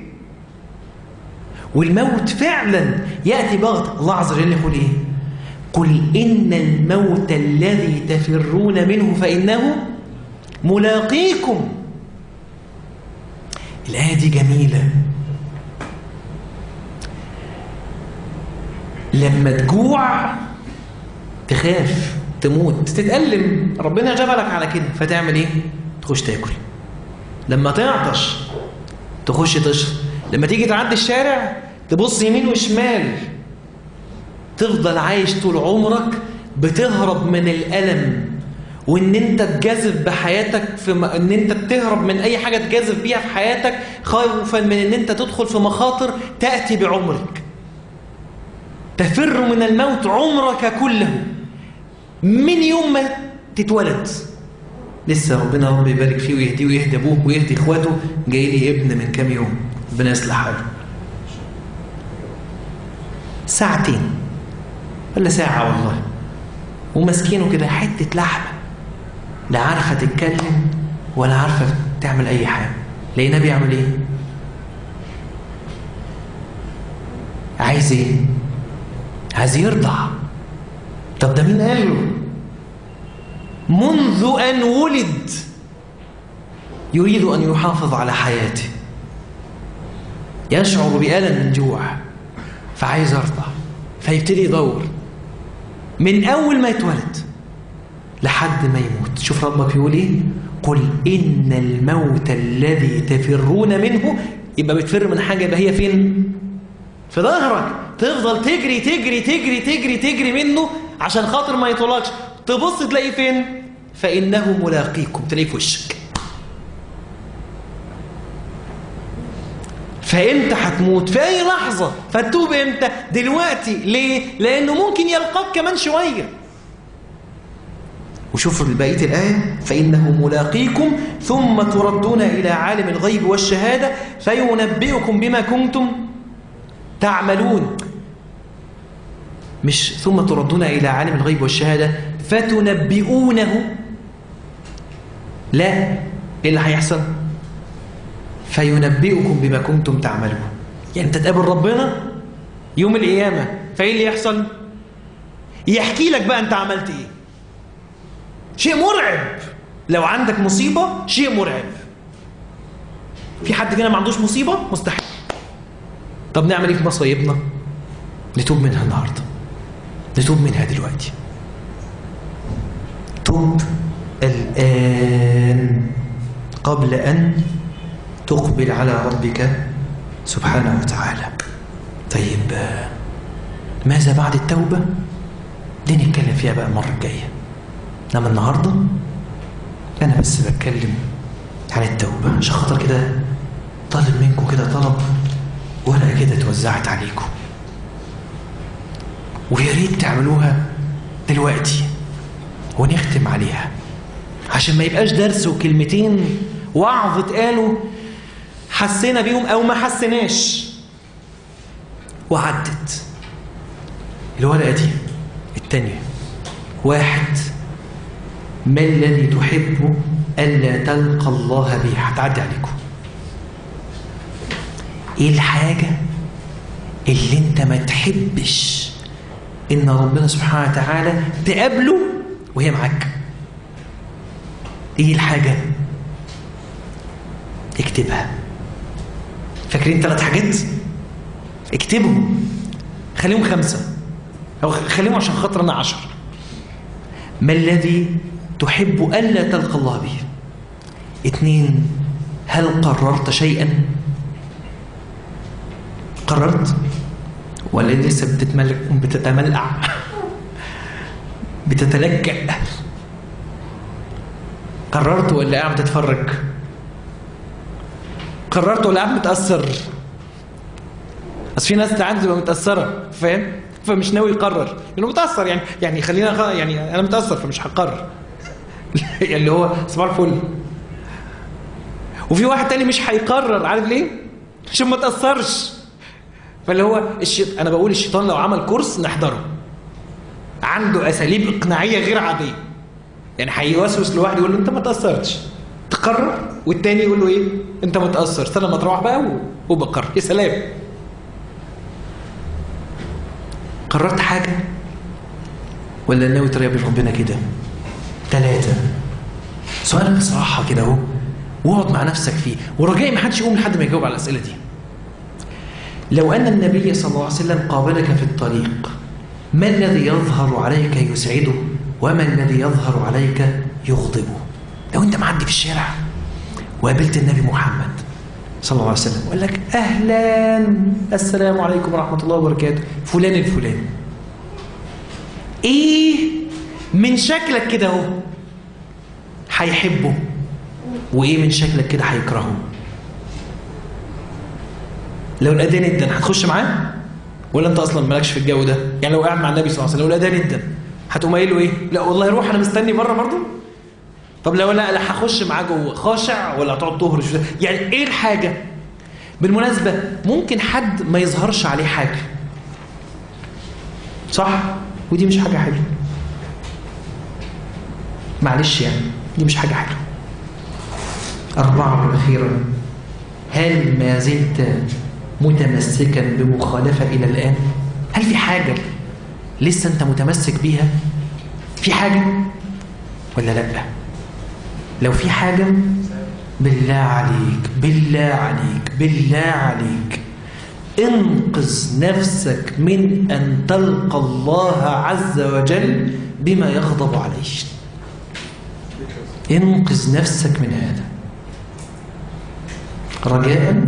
والموت فعلا ياتي بغته الله عز وجل يقول ايه قل ان الموت الذي تفرون منه فانه ملاقيكم الايه دي جميله لما تجوع تخاف تموت تتألم ربنا جبلك على كده فتعمل ايه تخش تاكل لما تعطش تخش تشرب لما تيجي تعدي الشارع تبص يمين وشمال تفضل عايش طول عمرك بتهرب من الألم وان انت تجازف بحياتك في م... ان انت تهرب من اي حاجة تجازف بيها في حياتك خوفا من ان انت تدخل في مخاطر تأتي بعمرك تفر من الموت عمرك كله من يوم ما تتولد لسه ربنا رب يبارك فيه ويهديه ويهدي ابوه ويهدي اخواته جاي لي ابن من كام يوم ربنا يصلح حاله ساعتين ولا ساعة والله وماسكينه كده حتة لحمة لا عارفة تتكلم ولا عارفة تعمل أي حاجة لقيناه بيعمل إيه؟ عايز إيه؟ عايز يرضع طب ده مين قال له؟ منذ أن ولد يريد أن يحافظ على حياته يشعر بألم من جوع فعايز يرضع فيبتدي يدور من أول ما يتولد لحد ما يموت شوف ربك يقول إيه قل إن الموت الذي تفرون منه يبقى بتفر من حاجة يبقى هي فين في ظهرك تفضل تجري تجري تجري تجري تجري منه عشان خاطر ما يطولكش تبص تلاقيه فين فإنه ملاقيكم تلاقيه في وشك فامتى هتموت في اي لحظة فتوب امتى دلوقتي ليه لانه ممكن يلقاك كمان شوية وشوفوا بقية الآية فإنه ملاقيكم ثم تردون إلى عالم الغيب والشهادة فينبئكم بما كنتم تعملون مش ثم تردون إلى عالم الغيب والشهادة فتنبئونه لا إيه اللي هيحصل فينبئكم بما كنتم تعملون يعني انت تقابل ربنا يوم القيامة فايه اللي يحصل يحكي لك بقى انت عملت ايه شيء مرعب لو عندك مصيبة شيء مرعب في حد هنا ما عندوش مصيبة مستحيل طب نعمل ايه في مصايبنا نتوب منها النهارده نتوب منها دلوقتي توب الآن قبل أن تقبل على ربك سبحانه وتعالى طيب ماذا بعد التوبة دي نتكلم فيها بقى المرة الجاية انما النهاردة أنا بس بتكلم عن التوبة عشان خاطر كده طالب منكم كده طلب ورقة كده اتوزعت عليكم ويا ريت تعملوها دلوقتي ونختم عليها عشان ما يبقاش درس وكلمتين وعظ اتقالوا حسينا بيهم او ما حسيناش وعدت الورقه دي الثانيه واحد ما الذي تحب الا تلقى الله به هتعدي عليكم ايه الحاجه اللي انت ما تحبش ان ربنا سبحانه وتعالى تقابله وهي معاك ايه الحاجه اكتبها فاكرين ثلاث حاجات اكتبهم خليهم خمسة أو خليهم عشان خاطر أنا عشر ما الذي تحب ألا تلقى الله به اثنين هل قررت شيئا قررت ولا لسه بتتملك بتتملع بتتلجأ قررت ولا قاعد بتتفرج قررت ولا قاعد متأثر بس في ناس ساعات بتبقى متأثرة فاهم فمش ناوي يقرر لانه متأثر يعني يعني خلينا يعني انا متأثر فمش هقرر يعني اللي هو صباح الفل وفي واحد تاني مش هيقرر عارف ليه عشان ما تأثرش فاللي هو الشيط... انا بقول الشيطان لو عمل كورس نحضره عنده اساليب اقناعيه غير عاديه يعني هيوسوس لواحد يقول له انت ما تاثرتش تقرر والتاني يقول له ايه انت متاثر استنى ما تروح بقى وبقرر يا سلام قررت حاجه ولا ناوي تقابل ربنا كده ثلاثه سؤال بصراحه كده اهو واقعد مع نفسك فيه ورجائي ما حدش يقوم لحد ما يجاوب على الاسئله دي لو ان النبي صلى الله عليه وسلم قابلك في الطريق ما الذي يظهر عليك يسعده وما الذي يظهر عليك يغضبه لو انت معدي في الشارع وقابلت النبي محمد صلى الله عليه وسلم وقال لك اهلا السلام عليكم ورحمه الله وبركاته فلان الفلاني ايه من شكلك كده اهو هيحبه وايه من شكلك كده هيكرهه لو الاذان ادن هتخش معاه ولا انت اصلا مالكش في الجو ده يعني لو قاعد مع النبي صلى الله عليه وسلم لو الاذان ادن هتقوم قايل له ايه لا والله روح انا مستني بره برضه طب لو لا لا هخش معاه جوه خاشع ولا هتقعد تهرش يعني ايه الحاجه بالمناسبه ممكن حد ما يظهرش عليه حاجه صح ودي مش حاجه حلوه معلش يعني دي مش حاجه حلوه أربعة أخيرا هل ما زلت متمسكا بمخالفة إلى الآن؟ هل في حاجة لسه أنت متمسك بيها؟ في حاجة ولا لأ؟ لو في حاجة بالله عليك بالله عليك بالله عليك انقذ نفسك من أن تلقى الله عز وجل بما يغضب عليه انقذ نفسك من هذا رجاء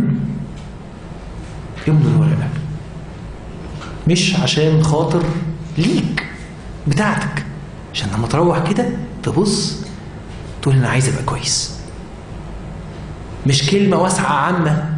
يمضي الورقة مش عشان خاطر ليك بتاعتك عشان لما تروح كده تبص تقول انا عايز ابقى كويس مش كلمة واسعة عامة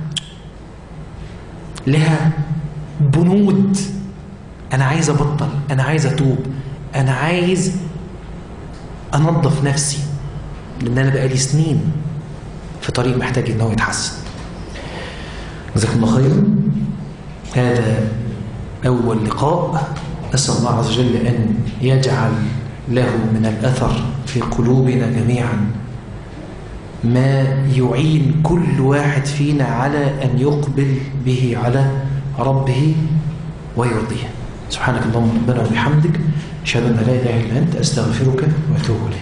لها بنود انا عايز ابطل انا عايز اتوب انا عايز انظف نفسي لان انا بقالي سنين في طريق محتاج ان هو يتحسن جزاكم الله خيرا هذا أول لقاء أسأل الله عز وجل أن يجعل له من الأثر في قلوبنا جميعا ما يعين كل واحد فينا على أن يقبل به على ربه ويرضيه سبحانك اللهم ربنا وبحمدك أشهد أن لا إله إلا أنت أستغفرك وأتوب إليك